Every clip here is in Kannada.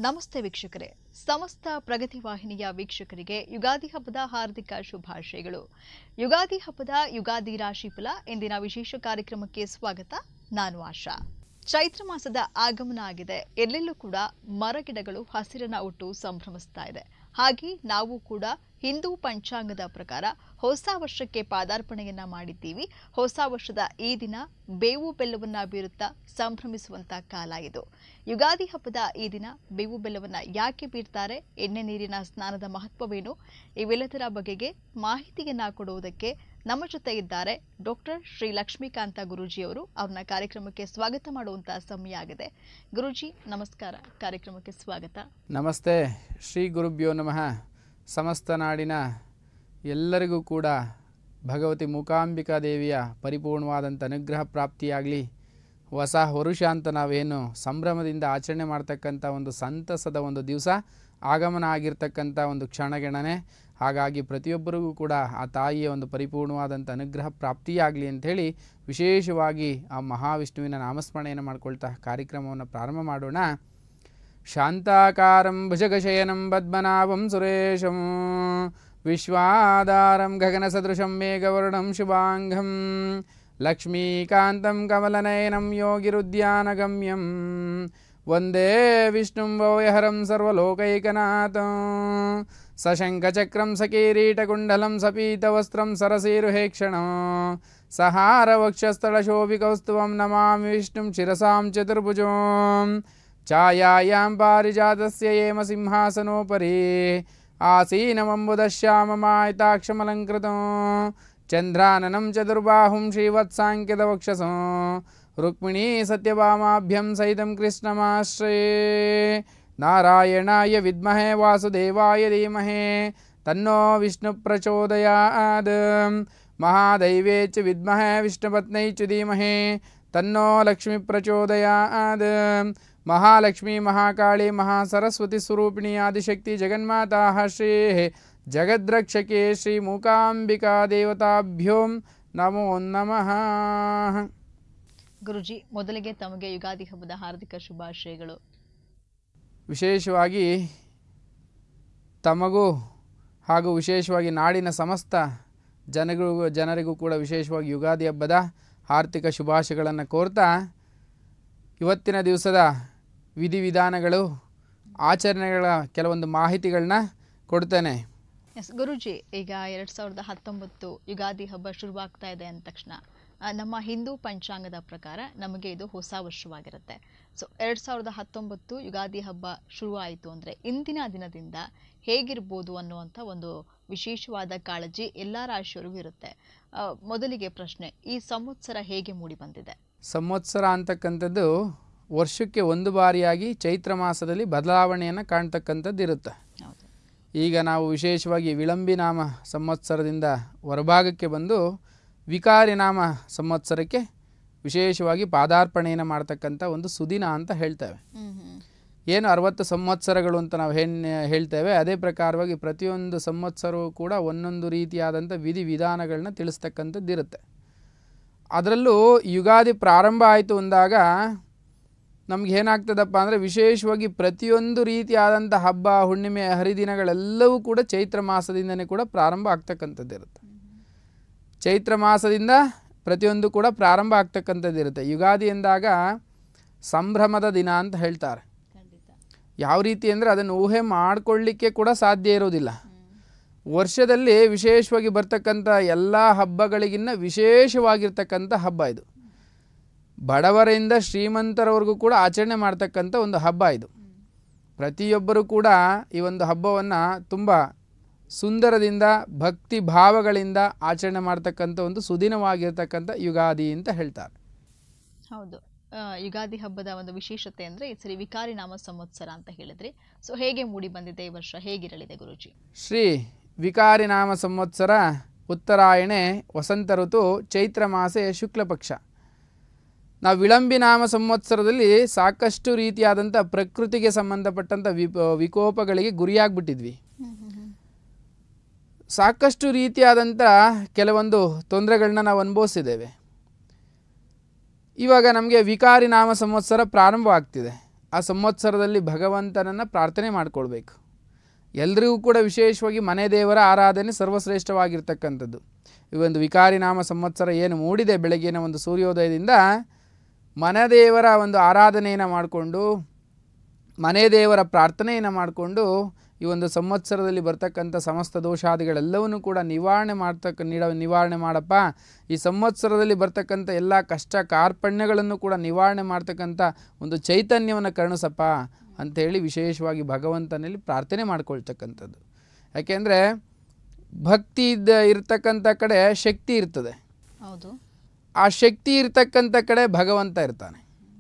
ನಮಸ್ತೆ ವೀಕ್ಷಕರೇ ಸಮಸ್ತ ಪ್ರಗತಿ ವಾಹಿನಿಯ ವೀಕ್ಷಕರಿಗೆ ಯುಗಾದಿ ಹಬ್ಬದ ಹಾರ್ದಿಕ ಶುಭಾಶಯಗಳು ಯುಗಾದಿ ಹಬ್ಬದ ಯುಗಾದಿ ರಾಶಿಫಲ ಇಂದಿನ ವಿಶೇಷ ಕಾರ್ಯಕ್ರಮಕ್ಕೆ ಸ್ವಾಗತ ನಾನು ಆಶಾ ಚೈತ್ರ ಮಾಸದ ಆಗಮನ ಆಗಿದೆ ಎಲ್ಲೆಲ್ಲೂ ಕೂಡ ಮರಗಿಡಗಳು ಹಸಿರನ್ನ ಉಟ್ಟು ಸಂಭ್ರಮಿಸ್ತಾ ಇದೆ ಹಾಗೆ ನಾವು ಕೂಡ ಹಿಂದೂ ಪಂಚಾಂಗದ ಪ್ರಕಾರ ಹೊಸ ವರ್ಷಕ್ಕೆ ಪಾದಾರ್ಪಣೆಯನ್ನ ಮಾಡಿದ್ದೀವಿ ಹೊಸ ವರ್ಷದ ಈ ದಿನ ಬೇವು ಬೆಲ್ಲವನ್ನ ಬೀರುತ್ತಾ ಸಂಭ್ರಮಿಸುವಂತ ಕಾಲ ಇದು ಯುಗಾದಿ ಹಬ್ಬದ ಈ ದಿನ ಬೇವು ಬೆಲ್ಲವನ್ನ ಯಾಕೆ ಬೀರ್ತಾರೆ ಎಣ್ಣೆ ನೀರಿನ ಸ್ನಾನದ ಮಹತ್ವವೇನು ಇವೆಲ್ಲದರ ಬಗೆಗೆ ಮಾಹಿತಿಯನ್ನ ಕೊಡುವುದಕ್ಕೆ ನಮ್ಮ ಜೊತೆ ಇದ್ದಾರೆ ಡಾಕ್ಟರ್ ಶ್ರೀ ಲಕ್ಷ್ಮೀಕಾಂತ ಗುರೂಜಿಯವರು ಅವ್ರನ್ನ ಕಾರ್ಯಕ್ರಮಕ್ಕೆ ಸ್ವಾಗತ ಮಾಡುವಂತ ಸಮಯ ಆಗಿದೆ ಗುರೂಜಿ ನಮಸ್ಕಾರ ಕಾರ್ಯಕ್ರಮಕ್ಕೆ ಸ್ವಾಗತ ನಮಸ್ತೆ ಶ್ರೀ ಗುರುಭ್ಯೋ ನಮಃ ಸಮಸ್ತ ನಾಡಿನ ಎಲ್ಲರಿಗೂ ಕೂಡ ಭಗವತಿ ಮೂಕಾಂಬಿಕಾ ದೇವಿಯ ಪರಿಪೂರ್ಣವಾದಂಥ ಅನುಗ್ರಹ ಪ್ರಾಪ್ತಿಯಾಗಲಿ ಹೊಸ ವರುಷ ಅಂತ ನಾವೇನು ಸಂಭ್ರಮದಿಂದ ಆಚರಣೆ ಮಾಡ್ತಕ್ಕಂಥ ಒಂದು ಸಂತಸದ ಒಂದು ದಿವಸ ಆಗಮನ ಆಗಿರ್ತಕ್ಕಂಥ ಒಂದು ಕ್ಷಣಗಣನೆ ಹಾಗಾಗಿ ಪ್ರತಿಯೊಬ್ಬರಿಗೂ ಕೂಡ ಆ ತಾಯಿಯ ಒಂದು ಪರಿಪೂರ್ಣವಾದಂಥ ಅನುಗ್ರಹ ಪ್ರಾಪ್ತಿಯಾಗಲಿ ಅಂಥೇಳಿ ವಿಶೇಷವಾಗಿ ಆ ಮಹಾವಿಷ್ಣುವಿನ ನಾಮಸ್ಮರಣೆಯನ್ನು ಮಾಡ್ಕೊಳ್ತಾ ಕಾರ್ಯಕ್ರಮವನ್ನು ಪ್ರಾರಂಭ ಮಾಡೋಣ ಶಾಂತಾಕಾರಂ ಭುಜಗಶಯನಂ ಪದ್ಮನಾಭಂ ಸುರೇಶಂ ವಿಶ್ವಾಧಾರಂ ಗಗನಸದೃಶಂ ಮೇಘವರ್ಣಂ ಶುಭಾಂಗಂ ಲಕ್ಷ್ಮೀಕಾಂತಂ ಕಮಲನಯನಂ ಯೋಗಿರುದ್ಯಾನಗಮ್ಯಂ ವಂದೇ ವಿಷ್ಣುಂ ಭವ್ಯಹರಂ ಸರ್ವಲೋಕೈಕನಾಥಂ ಸಶಂಖಚಕ್ರಂ ಸಕಿರೀಟಕುಂಡಲಂ ಸಪೀತವಸ್ತ್ರಂ ಸರಸೀರುಹೇಕ್ಷಣಂ ಸಹಾರವಕ್ಷಸ್ಥಳಶೋಭಿಕೌಸ್ತುವಂ ನಮಾಮಿ ವಿಷ್ಣುಂ ಶಿರಸಾಂ ಚತುರ್ಭುಜಂ ಛಾಯಾಯಾಂ ಪಾರಿಜಾತಸ್ಯ ಏಮ ಸಿಂಹಾಸನೋಪರಿ ಆಸೀನಮಂಬುದಶ್ಯಾಮಮಾಯತಾಕ್ಷಮಲಂಕೃತಂ ಚಂದ್ರಾನನಂ ಚತುರ್ಬಾಹುಂ ಶ್ರೀವತ್ಸಾಂಕಿತವಕ್ಷಸಂ ರುಕ್ಮಿಣೀ ಸತ್ಯಭಾಮಾಭ್ಯಂ ಸಹಿತಂ ಕೃಷ್ಣಮಾಶ್ರಯೇ ನಾರಾಯಣಾಯ ವಿದ್ಮಹೇ ವಾಸುದೇವಾಯ ಧೀಮಹಿ ತನ್ನೋ ವಿಷ್ಣು ಪ್ರಚೋದಯಾತ್ ಮಹಾದೈವೇ ಚ ವಿದ್ಮಹೇ ವಿಷ್ಣುಪತ್ನೈ ಚ ಧೀಮಹಿ ತನ್ನೋ ಲಕ್ಷ್ಮಿ ಪ್ರಚೋದಯಾತ್ ಮಹಾಲಕ್ಷ್ಮೀ ಮಹಾಕಾಳಿ ಮಹಾಸರಸ್ವತಿ ಸ್ವರೂಪಿಣಿ ಆದಿಶಕ್ತಿ ಜಗನ್ಮಾತಾ ಶ್ರೀ ಜಗದ್ರಕ್ಷಕೆ ಶ್ರೀ ಮೂಕಾಂಬಿಕಾ ದೇವತಾಭ್ಯೋಂ ನಮೋ ನಮಃ ಗುರುಜಿ ಮೊದಲಿಗೆ ತಮಗೆ ಯುಗಾದಿ ಹಬ್ಬದ ಹಾರ್ದಿಕ ಶುಭಾಶಯಗಳು ವಿಶೇಷವಾಗಿ ತಮಗೂ ಹಾಗೂ ವಿಶೇಷವಾಗಿ ನಾಡಿನ ಸಮಸ್ತ ಜನಗಳಿಗೂ ಜನರಿಗೂ ಕೂಡ ವಿಶೇಷವಾಗಿ ಯುಗಾದಿ ಹಬ್ಬದ ಆರ್ಥಿಕ ಶುಭಾಶಯಗಳನ್ನು ಕೋರ್ತಾ ಇವತ್ತಿನ ದಿವಸದ ವಿಧಿವಿಧಾನಗಳು ಆಚರಣೆಗಳ ಕೆಲವೊಂದು ಮಾಹಿತಿಗಳನ್ನ ಕೊಡ್ತೇನೆ ಎಸ್ ಗುರುಜಿ ಈಗ ಎರಡ್ ಸಾವಿರದ ಹತ್ತೊಂಬತ್ತು ಯುಗಾದಿ ಹಬ್ಬ ಶುರುವಾಗ್ತಾ ಇದೆ ಅಂದ ತಕ್ಷಣ ಆ, ನಮ್ಮ ಹಿಂದೂ ಪಂಚಾಂಗದ ಪ್ರಕಾರ ನಮಗೆ ಇದು ಹೊಸ ವರ್ಷವಾಗಿರುತ್ತೆ ಸೊ ಎರಡ್ ಸಾವಿರದ ಹತ್ತೊಂಬತ್ತು ಯುಗಾದಿ ಹಬ್ಬ ಶುರುವಾಯಿತು ಅಂದ್ರೆ ಇಂದಿನ ದಿನದಿಂದ ಹೇಗಿರ್ಬೋದು ಅನ್ನುವಂಥ ಒಂದು ವಿಶೇಷವಾದ ಕಾಳಜಿ ಎಲ್ಲ ರಾಶಿಯವರಿಗೂ ಇರುತ್ತೆ ಆ, ಮೊದಲಿಗೆ ಪ್ರಶ್ನೆ ಈ ಸಂವತ್ಸರ ಹೇಗೆ ಮೂಡಿ ಬಂದಿದೆ ಸಂವತ್ಸರ ಅಂತಕ್ಕಂಥದ್ದು ವರ್ಷಕ್ಕೆ ಒಂದು ಬಾರಿಯಾಗಿ ಚೈತ್ರ ಮಾಸದಲ್ಲಿ ಬದಲಾವಣೆಯನ್ನು ಕಾಣ್ತಕ್ಕಂಥದ್ದು ಇರುತ್ತೆ ಹೌದು ಈಗ ನಾವು ವಿಶೇಷವಾಗಿ ವಿಳಂಬಿ ನಾಮ ಸಂವತ್ಸರದಿಂದ ಹೊರಭಾಗಕ್ಕೆ ಬಂದು ವಿಕಾರಿ ನಾಮ ಸಂವತ್ಸರಕ್ಕೆ ವಿಶೇಷವಾಗಿ ಪಾದಾರ್ಪಣೆಯನ್ನು ಮಾಡ್ತಕ್ಕಂಥ ಒಂದು ಸುದಿನ ಅಂತ ಹೇಳ್ತೇವೆ ಹ್ಮ್ ಹ್ಮ್ ಏನು ಅರವತ್ತು ಸಂವತ್ಸರಗಳು ಅಂತ ನಾವು ಏನ್ ಹೇಳ್ತೇವೆ ಅದೇ ಪ್ರಕಾರವಾಗಿ ಪ್ರತಿಯೊಂದು ಸಂವತ್ಸರವೂ ಕೂಡ ಒಂದೊಂದು ರೀತಿಯಾದಂಥ ವಿಧಿ ವಿಧಾನಗಳನ್ನ ತಿಳಿಸ್ತಕ್ಕಂಥದ್ದು ಇರುತ್ತೆ ಅದರಲ್ಲೂ ಯುಗಾದಿ ಪ್ರಾರಂಭ ಆಯಿತು ಅಂದಾಗ ನಮ್ಗೆ ಏನಾಗ್ತದಪ್ಪ ಅಂದರೆ ವಿಶೇಷವಾಗಿ ಪ್ರತಿಯೊಂದು ರೀತಿಯಾದಂಥ ಹಬ್ಬ ಹುಣ್ಣಿಮೆ ಹರಿದಿನಗಳೆಲ್ಲವೂ ಕೂಡ ಚೈತ್ರ ಮಾಸದಿಂದನೇ ಕೂಡ ಪ್ರಾರಂಭ ಆಗ್ತಕ್ಕಂಥದ್ದು ಇರುತ್ತೆ ಚೈತ್ರ ಮಾಸದಿಂದ ಪ್ರತಿಯೊಂದು ಕೂಡ ಪ್ರಾರಂಭ ಆಗ್ತಕ್ಕಂಥದ್ದು ಇರುತ್ತೆ ಯುಗಾದಿ ಎಂದಾಗ ಸಂಭ್ರಮದ ದಿನ ಅಂತ ಹೇಳ್ತಾರೆ ಖಂಡಿತ ಯಾವ ರೀತಿ ಅಂದರೆ ಅದನ್ನು ಊಹೆ ಮಾಡಿಕೊಳ್ಳಿಕ್ಕೆ ಕೂಡ ಸಾಧ್ಯ ಇರೋದಿಲ್ಲ ವರ್ಷದಲ್ಲಿ ವಿಶೇಷವಾಗಿ ಬರ್ತಕ್ಕಂಥ ಎಲ್ಲ ಹಬ್ಬಗಳಿಗಿನ್ನ ವಿಶೇಷವಾಗಿರ್ತಕ್ಕಂಥ ಹಬ್ಬ ಇದು ಬಡವರಿಂದ ಶ್ರೀಮಂತರವರೆಗೂ ಕೂಡ ಆಚರಣೆ ಮಾಡ್ತಕ್ಕಂಥ ಒಂದು ಹಬ್ಬ ಇದು ಪ್ರತಿಯೊಬ್ಬರೂ ಕೂಡ ಈ ಒಂದು ಹಬ್ಬವನ್ನು ತುಂಬ ಸುಂದರದಿಂದ ಭಕ್ತಿ ಭಾವಗಳಿಂದ ಆಚರಣೆ ಮಾಡ್ತಕ್ಕಂಥ ಒಂದು ಸುದಿನವಾಗಿರ್ತಕ್ಕಂಥ ಯುಗಾದಿ ಅಂತ ಹೇಳ್ತಾರೆ ಹೌದು ಆ, ಯುಗಾದಿ ಹಬ್ಬದ ಒಂದು ವಿಶೇಷತೆ ಅಂದ್ರೆ ಈ ಸರಿ ವಿಕಾರಿ ನಾಮ ಸಂವತ್ಸರ ಅಂತ ಹೇಳಿದ್ರಿ ಸೊ ಹೇಗೆ ಮೂಡಿ ಬಂದಿದೆ ಈ ವರ್ಷ ಹೇಗಿರಲಿದೆ ಗುರುಜಿ ಶ್ರೀ ವಿಕಾರಿ ನಾಮ ಸಂವತ್ಸರ ಉತ್ತರಾಯಣೆ ವಸಂತ ಋತು ಚೈತ್ರ ಮಾಸೆ ಶುಕ್ಲ ಪಕ್ಷ ನಾವು ವಿಳಂಬಿ ನಾಮ ಸಂವತ್ಸರದಲ್ಲಿ ಸಾಕಷ್ಟು ರೀತಿಯಾದಂಥ ಪ್ರಕೃತಿಗೆ ಸಂಬಂಧಪಟ್ಟಂಥ ವಿಪ ವಿಕೋಪಗಳಿಗೆ ಗುರಿಯಾಗ್ಬಿಟ್ಟಿದ್ವಿ ಸಾಕಷ್ಟು ರೀತಿಯಾದಂಥ ಕೆಲವೊಂದು ತೊಂದರೆಗಳನ್ನ ನಾವು ಅನುಭವಿಸಿದ್ದೇವೆ ಇವಾಗ ನಮಗೆ ವಿಕಾರಿ ನಾಮ ಸಂವತ್ಸರ ಪ್ರಾರಂಭ ಆಗ್ತಿದೆ ಆ ಸಂವತ್ಸರದಲ್ಲಿ ಭಗವಂತನನ್ನು ಪ್ರಾರ್ಥನೆ ಮಾಡಿಕೊಳ್ಬೇಕು ಎಲ್ರಿಗೂ ಕೂಡ ವಿಶೇಷವಾಗಿ ಮನೆ ದೇವರ ಆರಾಧನೆ ಸರ್ವಶ್ರೇಷ್ಠವಾಗಿರ್ತಕ್ಕಂಥದ್ದು ಈ ಒಂದು ವಿಕಾರಿ ನಾಮ ಸಂವತ್ಸರ ಏನು ಮೂಡಿದೆ ಬೆಳಗ್ಗಿನ ಒಂದು ಸೂರ್ಯೋದಯದಿಂದ ಮನೆ ದೇವರ ಒಂದು ಆರಾಧನೆಯನ್ನು ಮಾಡಿಕೊಂಡು ಮನೆ ದೇವರ ಪ್ರಾರ್ಥನೆಯನ್ನು ಮಾಡಿಕೊಂಡು ಈ ಒಂದು ಸಂವತ್ಸರದಲ್ಲಿ ಬರ್ತಕ್ಕಂಥ ಸಮಸ್ತ ದೋಷಾದಿಗಳೆಲ್ಲವನ್ನೂ ಕೂಡ ನಿವಾರಣೆ ಮಾಡ್ತಕ್ಕ ನೀಡ ನಿವಾರಣೆ ಮಾಡಪ್ಪ ಈ ಸಂವತ್ಸರದಲ್ಲಿ ಬರ್ತಕ್ಕಂಥ ಎಲ್ಲ ಕಷ್ಟ ಕಾರ್ಪಣ್ಯಗಳನ್ನು ಕೂಡ ನಿವಾರಣೆ ಮಾಡ್ತಕ್ಕಂಥ ಒಂದು ಚೈತನ್ಯವನ್ನು ಕರುಣಿಸಪ್ಪ ಅಂಥೇಳಿ ವಿಶೇಷವಾಗಿ ಭಗವಂತನಲ್ಲಿ ಪ್ರಾರ್ಥನೆ ಮಾಡ್ಕೊಳ್ತಕ್ಕಂಥದ್ದು ಯಾಕೆಂದರೆ ಭಕ್ತಿ ಇದ್ದ ಇರ್ತಕ್ಕಂಥ ಕಡೆ ಶಕ್ತಿ ಇರ್ತದೆ ಹೌದು ಆ ಶಕ್ತಿ ಇರ್ತಕ್ಕಂಥ ಕಡೆ ಭಗವಂತ ಇರ್ತಾನೆ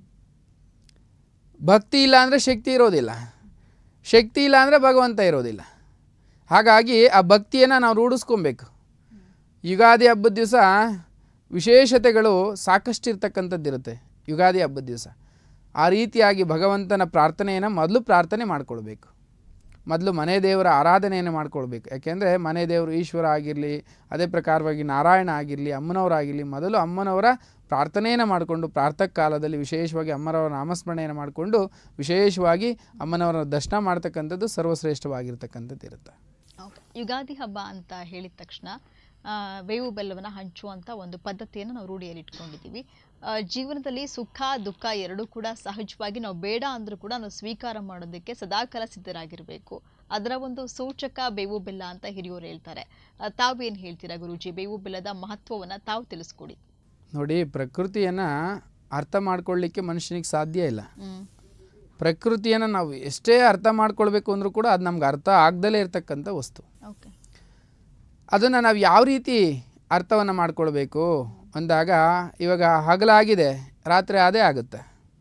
ಭಕ್ತಿ ಇಲ್ಲ ಅಂದರೆ ಶಕ್ತಿ ಇರೋದಿಲ್ಲ ಶಕ್ತಿ ಇಲ್ಲ ಅಂದರೆ ಭಗವಂತ ಇರೋದಿಲ್ಲ ಹಾಗಾಗಿ ಆ ಭಕ್ತಿಯನ್ನು ನಾವು ರೂಢಿಸ್ಕೊಬೇಕು ಯುಗಾದಿ ಹಬ್ಬದ ದಿವಸ ವಿಶೇಷತೆಗಳು ಸಾಕಷ್ಟು ಇರ್ತಕ್ಕಂಥದ್ದಿರುತ್ತೆ ಯುಗಾದಿ ಹಬ್ಬದ ದಿವಸ ಆ ರೀತಿಯಾಗಿ ಭಗವಂತನ ಪ್ರಾರ್ಥನೆಯನ್ನು ಮೊದಲು ಪ್ರಾರ್ಥನೆ ಮಾಡಿಕೊಳ್ಬೇಕು ಮೊದಲು ಮನೆ ದೇವರ ಆರಾಧನೆಯನ್ನು ಮಾಡ್ಕೊಳ್ಬೇಕು ಯಾಕೆಂದರೆ ಮನೆ ದೇವರು ಈಶ್ವರ ಆಗಿರಲಿ ಅದೇ ಪ್ರಕಾರವಾಗಿ ನಾರಾಯಣ ಆಗಿರಲಿ ಅಮ್ಮನವರಾಗಿರಲಿ ಮೊದಲು ಅಮ್ಮನವರ ಪ್ರಾರ್ಥನೆಯನ್ನು ಮಾಡಿಕೊಂಡು ಪ್ರಾತಃ ಕಾಲದಲ್ಲಿ ವಿಶೇಷವಾಗಿ ಅಮ್ಮನವರ ನಾಮಸ್ಮರಣೆಯನ್ನು ಮಾಡಿಕೊಂಡು ವಿಶೇಷವಾಗಿ ಅಮ್ಮನವರ ದರ್ಶನ ಮಾಡ್ತಕ್ಕಂಥದ್ದು ಸರ್ವಶ್ರೇಷ್ಠವಾಗಿರ್ತಕ್ಕಂಥದ್ದು ಇರುತ್ತೆ ಓಕೆ ಯುಗಾದಿ ಹಬ್ಬ ಅಂತ ಹೇಳಿದ ತಕ್ಷಣ ಆ, ಬೇವು ಬೆಲ್ಲವನ್ನು ಹಂಚುವಂಥ ಒಂದು ಪದ್ಧತಿಯನ್ನು ನಾವು ರೂಢಿಯಲ್ಲಿ ಇಟ್ಕೊಂಡಿದ್ದೀವಿ ಆ, ಜೀವನದಲ್ಲಿ ಸುಖ ದುಃಖ ಎರಡೂ ಕೂಡ ಸಹಜವಾಗಿ ನಾವು ಬೇಡ ಅಂದರೂ ಕೂಡ ನಾವು ಸ್ವೀಕಾರ ಮಾಡೋದಕ್ಕೆ ಸದಾಕಾಲ ಸಿದ್ಧರಾಗಿರಬೇಕು ಅದರ ಒಂದು ಸೂಚಕ ಬೇವು ಬೆಲ್ಲ ಅಂತ ಹಿರಿಯೋರು ಹೇಳ್ತಾರೆ ಆ, ತಾವೇನು ಹೇಳ್ತೀರಾ ಗುರೂಜಿ ಬೇವು ಬೆಲ್ಲದ ಮಹತ್ವವನ್ನು ತಾವು ತಿಳಿಸ್ಕೊಡಿ ನೋಡಿ ಪ್ರಕೃತಿಯನ್ನು ಅರ್ಥ ಮಾಡ್ಕೊಳ್ಳಿಕ್ಕೆ ಮನುಷ್ಯನಿಗೆ ಸಾಧ್ಯ ಇಲ್ಲ ಹ್ಮ್ ಪ್ರಕೃತಿಯನ್ನು ನಾವು ಎಷ್ಟೇ ಅರ್ಥ ಮಾಡ್ಕೊಳ್ಬೇಕು ಅಂದರೂ ಕೂಡ ಅದು ನಮ್ಗೆ ಅರ್ಥ ಆಗ್ದಲೇ ಇರತಕ್ಕಂಥ ವಸ್ತು ಓಕೆ ಅದನ್ನು ನಾವು ಯಾವ ರೀತಿ ಅರ್ಥವನ್ನು ಮಾಡ್ಕೊಳ್ಬೇಕು ಅಂದಾಗ ಇವಾಗ ಹಗಲಾಗಿದೆ ರಾತ್ರಿ ಅದೇ ಆಗುತ್ತೆ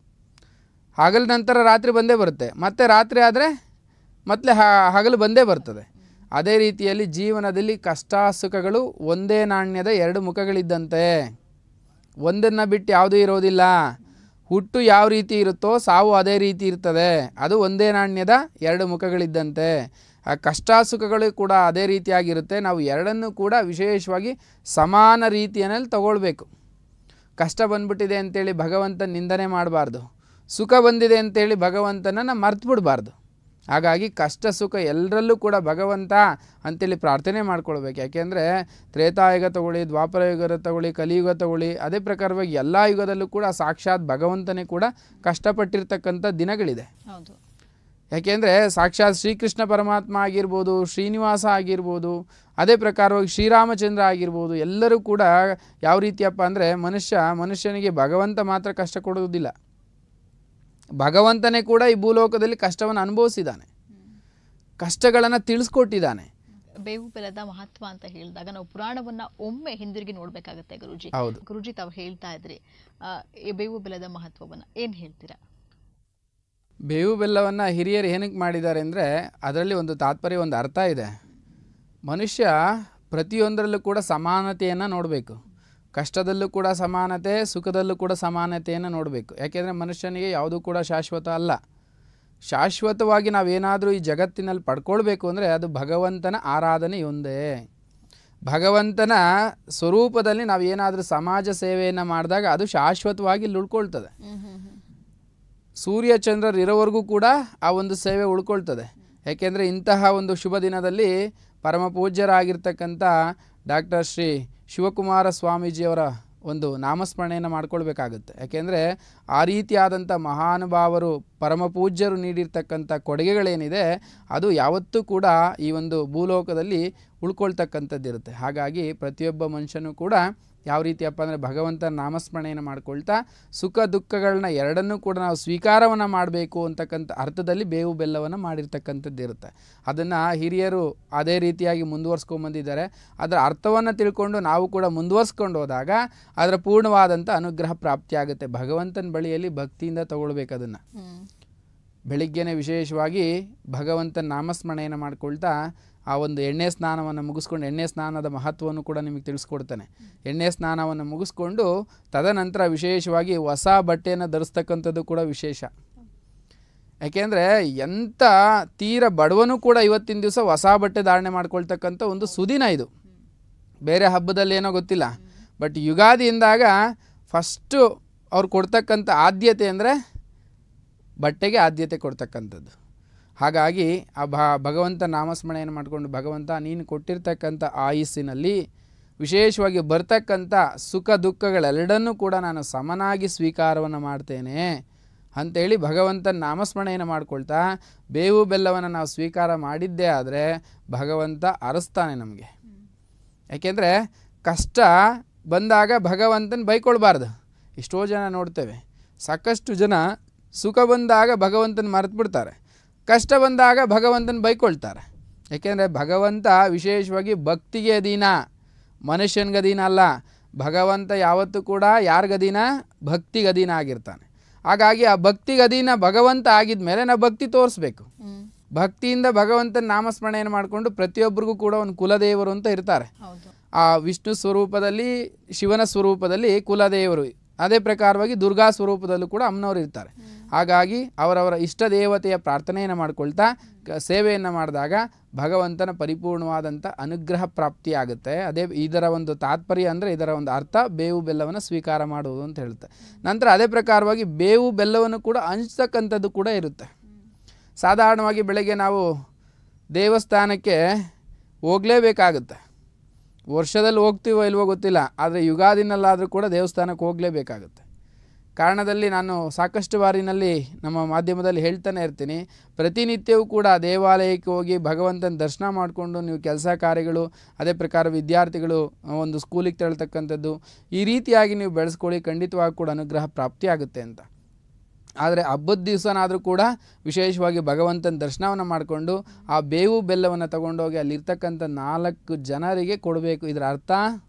ಹಗಲ ನಂತರ ರಾತ್ರಿ ಬಂದೇ ಬರುತ್ತೆ ಮತ್ತೆ ರಾತ್ರಿ ಆದರೆ ಮತ್ತೆ ಹ- ಹಗಲು ಬಂದೇ ಬರ್ತದೆ ಅದೇ ರೀತಿಯಲ್ಲಿ ಜೀವನದಲ್ಲಿ ಕಷ್ಟ ಸುಖಗಳು ಒಂದೇ ನಾಣ್ಯದ ಎರಡು ಮುಖಗಳಿದ್ದಂತೆ ಒಂದನ್ನು ಬಿಟ್ಟು ಯಾವುದೂ ಇರೋದಿಲ್ಲ ಹುಟ್ಟು ಯಾವ ರೀತಿ ಇರುತ್ತೋ ಸಾವು ಅದೇ ರೀತಿ ಇರ್ತದೆ ಅದು ಒಂದೇ ನಾಣ್ಯದ ಎರಡು ಮುಖಗಳಿದ್ದಂತೆ ಆ ಕಷ್ಟ ಸುಖಗಳು ಕೂಡ ಅದೇ ರೀತಿಯಾಗಿರುತ್ತೆ ನಾವು ಎರಡನ್ನೂ ಕೂಡ ವಿಶೇಷವಾಗಿ ಸಮಾನ ರೀತಿಯಲ್ಲಿ ತಗೊಳ್ಬೇಕು ಕಷ್ಟ ಬಂದ್ಬಿಟ್ಟಿದೆ ಅಂತೇಳಿ ಭಗವಂತನ ನಿಂದನೆ ಮಾಡಬಾರ್ದು ಸುಖ ಬಂದಿದೆ ಅಂತೇಳಿ ಭಗವಂತನನ್ನು ಮರ್ತು ಬಿಡಬಾರ್ದು ಹಾಗಾಗಿ ಕಷ್ಟ ಸುಖ ಎಲ್ಲರಲ್ಲೂ ಕೂಡ ಭಗವಂತ ಅಂತೇಳಿ ಪ್ರಾರ್ಥನೆ ಮಾಡ್ಕೊಳ್ಬೇಕು ಯಾಕೆಂದರೆ ತ್ರೇತಾಯುಗ ತಗೊಳ್ಳಿ ದ್ವಾಪರ ಯುಗ ತಗೊಳ್ಳಿ ಕಲಿಯುಗ ತಗೊಳ್ಳಿ ಅದೇ ಪ್ರಕಾರವಾಗಿ ಎಲ್ಲ ಯುಗದಲ್ಲೂ ಕೂಡ ಸಾಕ್ಷಾತ್ ಭಗವಂತನೇ ಕೂಡ ಕಷ್ಟಪಟ್ಟಿರ್ತಕ್ಕಂಥ ದಿನಗಳಿದೆ ಹೌದು ಯಾಕೆಂದರೆ ಸಾಕ್ಷಾತ್ ಶ್ರೀಕೃಷ್ಣ ಪರಮಾತ್ಮ ಆಗಿರ್ಬೋದು ಶ್ರೀನಿವಾಸ ಆಗಿರ್ಬೋದು ಅದೇ ಪ್ರಕಾರವಾಗಿ ಶ್ರೀರಾಮಚಂದ್ರ ಆಗಿರ್ಬೋದು ಎಲ್ಲರೂ ಕೂಡ ಯಾವ ರೀತಿಯಪ್ಪ ಅಂದರೆ ಮನುಷ್ಯ ಮನುಷ್ಯನಿಗೆ ಭಗವಂತ ಮಾತ್ರ ಕಷ್ಟ ಕೊಡುವುದಿಲ್ಲ ಭಗವಂತನೇ ಕೂಡ ಈ ಭೂಲೋಕದಲ್ಲಿ ಕಷ್ಟವನ್ನು ಅನುಭವಿಸಿದ್ದಾನೆ ಕಷ್ಟಗಳನ್ನು ತಿಳಿಸ್ಕೊಟ್ಟಿದ್ದಾನೆ ಬೇವು ಬೆಲ್ಲದ ಮಹತ್ವ ಅಂತ ಹೇಳಿದಾಗ ನಾವು ಪುರಾಣವನ್ನ ಒಮ್ಮೆ ಹಿಂದಿರುಗಿ ನೋಡ್ಬೇಕಾಗತ್ತೆ ಗುರುಜಿ ಹೌದು ಗುರುಜಿ ತಾವು ಹೇಳ್ತಾ ಇದ್ರಿ ಆ, ಈ ಬೇವು ಬೆಲ್ಲದ ಮಹತ್ವವನ್ನ ಏನ್ ಹೇಳ್ತೀರಾ ಬೇವು ಬೆಲ್ಲವನ್ನು ಹಿರಿಯರು ಏನಕ್ಕೆ ಮಾಡಿದ್ದಾರೆ ಅಂದರೆ ಅದರಲ್ಲಿ ಒಂದು ತಾತ್ಪರ್ಯ ಒಂದು ಅರ್ಥ ಇದೆ ಮನುಷ್ಯ ಪ್ರತಿಯೊಂದರಲ್ಲೂ ಕೂಡ ಸಮಾನತೆಯನ್ನು ನೋಡಬೇಕು ಕಷ್ಟದಲ್ಲೂ ಕೂಡ ಸಮಾನತೆ ಸುಖದಲ್ಲೂ ಕೂಡ ಸಮಾನತೆಯನ್ನು ನೋಡಬೇಕು ಯಾಕೆಂದರೆ ಮನುಷ್ಯನಿಗೆ ಯಾವುದೂ ಕೂಡ ಶಾಶ್ವತ ಅಲ್ಲ ಶಾಶ್ವತವಾಗಿ ನಾವೇನಾದರೂ ಈ ಜಗತ್ತಿನಲ್ಲಿ ಪಡ್ಕೊಳ್ಬೇಕು ಅಂದರೆ ಅದು ಭಗವಂತನ ಆರಾಧನೆಯೊಂದೇ ಭಗವಂತನ ಸ್ವರೂಪದಲ್ಲಿ ನಾವು ಏನಾದರೂ ಸಮಾಜ ಸೇವೆಯನ್ನು ಮಾಡಿದಾಗ ಅದು ಶಾಶ್ವತವಾಗಿ ಇಲ್ಲಿ ಉಳ್ಕೊಳ್ತದೆ ಸೂರ್ಯ ಚಂದ್ರರು ಇರೋವರೆಗೂ ಕೂಡ ಆ ಒಂದು ಸೇವೆ ಉಳ್ಕೊಳ್ತದೆ ಯಾಕೆಂದರೆ ಇಂತಹ ಒಂದು ಶುಭ ದಿನದಲ್ಲಿ ಪರಮ ಪೂಜ್ಯರಾಗಿರ್ತಕ್ಕಂಥ ಡಾಕ್ಟರ್ ಶ್ರೀ ಶಿವಕುಮಾರ ಸ್ವಾಮೀಜಿಯವರ ಒಂದು ನಾಮಸ್ಮರಣೆಯನ್ನು ಮಾಡ್ಕೊಳ್ಬೇಕಾಗುತ್ತೆ ಯಾಕೆಂದರೆ ಆ ರೀತಿಯಾದಂಥ ಮಹಾನುಭಾವರು ಪರಮ ಪೂಜ್ಯರು ನೀಡಿರ್ತಕ್ಕಂಥ ಕೊಡುಗೆಗಳೇನಿದೆ ಅದು ಯಾವತ್ತೂ ಕೂಡ ಈ ಒಂದು ಭೂಲೋಕದಲ್ಲಿ ಉಳ್ಕೊಳ್ತಕ್ಕಂಥದ್ದಿರುತ್ತೆ ಹಾಗಾಗಿ ಪ್ರತಿಯೊಬ್ಬ ಮನುಷ್ಯನೂ ಕೂಡ ಯಾವ ರೀತಿಯಪ್ಪ ಅಂದರೆ ಭಗವಂತನ ನಾಮಸ್ಮರಣೆಯನ್ನು ಮಾಡ್ಕೊಳ್ತಾ ಸುಖ ದುಃಖಗಳನ್ನ ಎರಡನ್ನೂ ಕೂಡ ನಾವು ಸ್ವೀಕಾರವನ್ನು ಮಾಡಬೇಕು ಅಂತಕ್ಕಂಥ ಅರ್ಥದಲ್ಲಿ ಬೇವು ಬೆಲ್ಲವನ್ನು ಮಾಡಿರ್ತಕ್ಕಂಥದ್ದು ಇರುತ್ತೆ ಅದನ್ನು ಹಿರಿಯರು ಅದೇ ರೀತಿಯಾಗಿ ಮುಂದುವರ್ಸ್ಕೊಂಬಂದಿದ್ದಾರೆ ಅದರ ಅರ್ಥವನ್ನು ತಿಳ್ಕೊಂಡು ನಾವು ಕೂಡ ಮುಂದುವರ್ಸ್ಕೊಂಡು ಹೋದಾಗ ಅದರ ಪೂರ್ಣವಾದಂಥ ಅನುಗ್ರಹ ಪ್ರಾಪ್ತಿಯಾಗುತ್ತೆ ಭಗವಂತನ ಬಳಿಯಲ್ಲಿ ಭಕ್ತಿಯಿಂದ ತಗೊಳ್ಬೇಕು ಅದನ್ನು ಬೆಳಿಗ್ಗೆನೇ ವಿಶೇಷವಾಗಿ ಭಗವಂತನ ನಾಮಸ್ಮರಣೆಯನ್ನು ಮಾಡ್ಕೊಳ್ತಾ ಆ ಒಂದು ಎಣ್ಣೆ ಸ್ನಾನವನ್ನು ಮುಗಿಸ್ಕೊಂಡು ಎಣ್ಣೆ ಸ್ನಾನದ ಮಹತ್ವವನ್ನು ಕೂಡ ನಿಮಗೆ ತಿಳಿಸ್ಕೊಡ್ತಾನೆ ಎಣ್ಣೆ ಸ್ನಾನವನ್ನು ಮುಗಿಸ್ಕೊಂಡು ತದನಂತರ ವಿಶೇಷವಾಗಿ ಹೊಸ ಬಟ್ಟೆಯನ್ನು ಧರಿಸ್ತಕ್ಕಂಥದ್ದು ಕೂಡ ವಿಶೇಷ ಯಾಕೆಂದರೆ ಎಂಥ ತೀರ ಬಡವನೂ ಕೂಡ ಇವತ್ತಿನ ದಿವಸ ಹೊಸ ಬಟ್ಟೆ ಧಾರಣೆ ಮಾಡ್ಕೊಳ್ತಕ್ಕಂಥ ಒಂದು ಸುದಿನ ಇದು ಬೇರೆ ಹಬ್ಬದಲ್ಲಿ ಏನೋ ಗೊತ್ತಿಲ್ಲ ಬಟ್ ಯುಗಾದಿ ಎಂದಾಗ ಫಸ್ಟು ಅವ್ರು ಕೊಡ್ತಕ್ಕಂಥ ಆದ್ಯತೆ ಅಂದರೆ ಬಟ್ಟೆಗೆ ಆದ್ಯತೆ ಕೊಡ್ತಕ್ಕಂಥದ್ದು ಹಾಗಾಗಿ ಆ ಭ ಭಗವಂತ ನಾಮಸ್ಮರಣೆಯನ್ನು ಮಾಡಿಕೊಂಡು ಭಗವಂತ ನೀನು ಕೊಟ್ಟಿರ್ತಕ್ಕಂಥ ಆಯುಸ್ಸಿನಲ್ಲಿ ವಿಶೇಷವಾಗಿ ಬರ್ತಕ್ಕಂಥ ಸುಖ ದುಃಖಗಳೆರಡನ್ನೂ ಕೂಡ ನಾನು ಸಮನಾಗಿ ಸ್ವೀಕಾರವನ್ನು ಮಾಡ್ತೇನೆ ಅಂಥೇಳಿ ಭಗವಂತನ ನಾಮಸ್ಮರಣೆಯನ್ನು ಮಾಡ್ಕೊಳ್ತಾ ಬೇವು ಬೆಲ್ಲವನ್ನು ನಾವು ಸ್ವೀಕಾರ ಮಾಡಿದ್ದೇ ಆದರೆ ಭಗವಂತ ಅರಸ್ತಾನೆ ನಮಗೆ ಯಾಕೆಂದರೆ ಕಷ್ಟ ಬಂದಾಗ ಭಗವಂತನ ಬೈಕೊಳ್ಬಾರ್ದು ಎಷ್ಟೋ ಜನ ನೋಡ್ತೇವೆ ಸಾಕಷ್ಟು ಜನ ಸುಖ ಬಂದಾಗ ಭಗವಂತನ ಮರೆತು ಬಿಡ್ತಾರೆ ಕಷ್ಟ ಬಂದಾಗ ಭಗವಂತನ ಬೈಕೊಳ್ತಾರೆ ಯಾಕೆಂದರೆ ಭಗವಂತ ವಿಶೇಷವಾಗಿ ಭಕ್ತಿಗೆ ಅಧೀನ ಮನುಷ್ಯನಿಗೆ ಅಧೀನ ಅಲ್ಲ ಭಗವಂತ ಯಾವತ್ತೂ ಕೂಡ ಯಾರಿಗ ಅಧೀನ ಭಕ್ತಿಗೆ ಅಧೀನ ಆಗಿರ್ತಾನೆ ಹಾಗಾಗಿ ಆ ಭಕ್ತಿಗೆ ಅಧೀನ ಭಗವಂತ ಆಗಿದ ಮೇಲೆ ನಾವು ಭಕ್ತಿ ತೋರಿಸ್ಬೇಕು ಹ್ಮ್ ಭಕ್ತಿಯಿಂದ ಭಗವಂತನ ನಾಮಸ್ಮರಣೆಯನ್ನು ಮಾಡಿಕೊಂಡು ಪ್ರತಿಯೊಬ್ಬರಿಗೂ ಕೂಡ ಒಂದು ಕುಲದೇವರು ಅಂತ ಇರ್ತಾರೆ ಹೌದು ಆ ವಿಷ್ಣು ಸ್ವರೂಪದಲ್ಲಿ ಶಿವನ ಸ್ವರೂಪದಲ್ಲಿ ಕುಲದೇವರು ಅದೇ ಪ್ರಕಾರವಾಗಿ ದುರ್ಗಾ ಸ್ವರೂಪದಲ್ಲೂ ಕೂಡ ಅಮ್ಮನವರು ಇರ್ತಾರೆ ಹಾಗಾಗಿ ಅವರವರ ಇಷ್ಟ ದೇವತೆಯ ಪ್ರಾರ್ಥನೆಯನ್ನು ಮಾಡ್ಕೊಳ್ತಾ ಕ- ಸೇವೆಯನ್ನು ಮಾಡಿದಾಗ ಭಗವಂತನ ಪರಿಪೂರ್ಣವಾದಂಥ ಅನುಗ್ರಹ ಪ್ರಾಪ್ತಿಯಾಗುತ್ತೆ ಅದೇ ಇದರ ಒಂದು ತಾತ್ಪರ್ಯ ಅಂದರೆ ಇದರ ಒಂದು ಅರ್ಥ ಬೇವು ಬೆಲ್ಲವನ್ನು ಸ್ವೀಕಾರ ಮಾಡುವುದು ಅಂತ ಹೇಳುತ್ತೆ ನಂತರ ಅದೇ ಪ್ರಕಾರವಾಗಿ ಬೇವು ಬೆಲ್ಲವನ್ನು ಕೂಡ ಹಂಚ್ತಕ್ಕಂಥದ್ದು ಕೂಡ ಇರುತ್ತೆ ಸಾಧಾರಣವಾಗಿ ಬೆಳಗ್ಗೆ ನಾವು ದೇವಸ್ಥಾನಕ್ಕೆ ಹೋಗಲೇಬೇಕಾಗುತ್ತೆ ವರ್ಷದಲ್ಲಿ ಹೋಗ್ತೀವೋ ಇಲ್ವೋ ಗೊತ್ತಿಲ್ಲ ಆದರೆ ಯುಗಾದಿನಲ್ಲಾದರೂ ಕೂಡ ದೇವಸ್ಥಾನಕ್ಕೆ ಹೋಗಲೇಬೇಕಾಗುತ್ತೆ ಕಾರಣದಲ್ಲಿ ನಾನು ಸಾಕಷ್ಟು ಬಾರಿನಲ್ಲಿ ನಮ್ಮ ಮಾಧ್ಯಮದಲ್ಲಿ ಹೇಳ್ತಾನೆ ಇರ್ತೀನಿ ಪ್ರತಿನಿತ್ಯವೂ ಕೂಡ ದೇವಾಲಯಕ್ಕೆ ಹೋಗಿ ಭಗವಂತನ ದರ್ಶನ ಮಾಡಿಕೊಂಡು ನೀವು ಕೆಲಸ ಕಾರ್ಯಗಳು ಅದೇ ಪ್ರಕಾರ ವಿದ್ಯಾರ್ಥಿಗಳು ಆ, ಒಂದು ಸ್ಕೂಲಿಗೆ ತೆರಳ್ತಕ್ಕಂಥದ್ದು ಈ ರೀತಿಯಾಗಿ ನೀವು ಬೆಳೆಸ್ಕೊಳ್ಳಿ ಖಂಡಿತವಾಗಿ ಕೂಡ ಅನುಗ್ರಹ ಪ್ರಾಪ್ತಿಯಾಗುತ್ತೆ ಅಂತ ಆದರೆ ಹಬ್ಬದ ದಿವಸನಾದರೂ ಕೂಡ ವಿಶೇಷವಾಗಿ ಭಗವಂತನ ದರ್ಶನವನ್ನು ಮಾಡಿಕೊಂಡು ಆ ಬೇವು ಬೆಲ್ಲವನ್ನು ತಗೊಂಡೋಗಿ ಅಲ್ಲಿರ್ತಕ್ಕಂಥ ನಾಲ್ಕು ಜನರಿಗೆ ಕೊಡಬೇಕು ಇದರ ಅರ್ಥ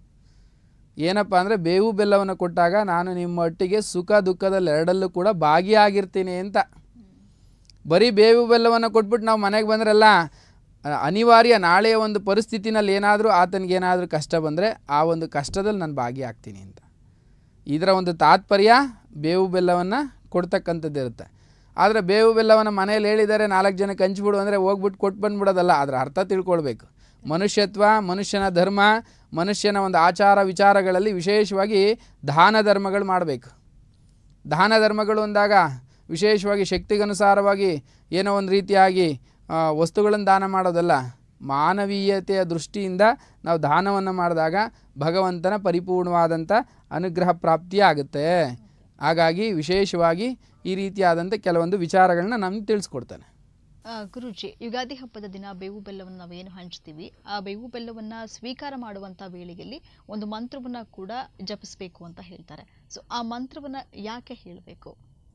ಏನಪ್ಪ ಅಂದರೆ ಬೇವು ಬೆಲ್ಲವನ್ನು ಕೊಟ್ಟಾಗ ನಾನು ನಿಮ್ಮ ಒಟ್ಟಿಗೆ ಸುಖ ದುಃಖದಲ್ಲಿ ಎರಡಲ್ಲೂ ಕೂಡ ಭಾಗಿಯಾಗಿರ್ತೀನಿ ಅಂತ ಬರೀ ಬೇವು ಬೆಲ್ಲವನ್ನು ಕೊಟ್ಬಿಟ್ಟು ನಾವು ಮನೆಗೆ ಬಂದ್ರಲ್ಲ ಆ, ಅನಿವಾರ್ಯ ನಾಳೆಯ ಒಂದು ಪರಿಸ್ಥಿತಿನಲ್ಲಿ ಏನಾದರೂ ಆತನಿಗೆ ಏನಾದರೂ ಕಷ್ಟ ಬಂದರೆ ಆ ಒಂದು ಕಷ್ಟದಲ್ಲಿ ನಾನು ಭಾಗಿಯಾಗ್ತೀನಿ ಅಂತ ಇದರ ಒಂದು ತಾತ್ಪರ್ಯ ಬೇವು ಬೆಲ್ಲವನ್ನು ಕೊಡ್ತಕ್ಕಂಥದ್ದು ಇರುತ್ತೆ ಆದರೆ ಬೇವು ಬೆಲ್ಲವನ್ನು ಮನೇಲಿ ಹೇಳಿದ್ದಾರೆ ನಾಲ್ಕು ಜನಕ್ಕೆ ಹಂಚ್ಬಿಡು ಅಂದರೆ ಹೋಗ್ಬಿಟ್ಟು ಕೊಟ್ಟು ಬಂದ್ಬಿಡೋದಲ್ಲ ಅದರ ಅರ್ಥ ತಿಳ್ಕೊಳ್ಬೇಕು ಮನುಷ್ಯತ್ವ ಮನುಷ್ಯನ ಧರ್ಮ ಮನುಷ್ಯನ ಒಂದು ಆಚಾರ ವಿಚಾರಗಳಲ್ಲಿ ವಿಶೇಷವಾಗಿ ದಾನ ಧರ್ಮಗಳು ಮಾಡಬೇಕು ದಾನ ಧರ್ಮಗಳು ಅಂದಾಗ ವಿಶೇಷವಾಗಿ ಶಕ್ತಿಗನುಸಾರವಾಗಿ ಏನೋ ಒಂದು ರೀತಿಯಾಗಿ ಆ, ವಸ್ತುಗಳನ್ನು ದಾನ ಮಾಡೋದಲ್ಲ ಮಾನವೀಯತೆಯ ದೃಷ್ಟಿಯಿಂದ ನಾವು ದಾನವನ್ನು ಮಾಡಿದಾಗ ಭಗವಂತನ ಪರಿಪೂರ್ಣವಾದಂಥ ಅನುಗ್ರಹ ಪ್ರಾಪ್ತಿಯಾಗುತ್ತೆ ಹಾಗಾಗಿ ವಿಶೇಷವಾಗಿ ಈ ರೀತಿಯಾದಂಥ ಕೆಲವೊಂದು ವಿಚಾರಗಳನ್ನ ನಮ್ಗೆ ತಿಳಿಸ್ಕೊಡ್ತಾನೆ ಆ, ಗುರೂಜಿ ಯುಗಾದಿ ಹಬ್ಬದ ದಿನ ಬೇವು ಬೆಲ್ಲವನ್ನು ನಾವೇನು ಹಂಚ್ತೀವಿ ಆ ಬೇವು ಬೆಲ್ಲವನ್ನ ಸ್ವೀಕಾರ ಮಾಡುವಂತ ವೇಳೆಯಲ್ಲಿ ಒಂದು ಮಂತ್ರವನ್ನ ಕೂಡ ಜಪಿಸಬೇಕು ಅಂತ ಹೇಳ್ತಾರೆ ಸೊ ಆ ಮಂತ್ರವನ್ನ ಯಾಕೆ ಹೇಳಬೇಕು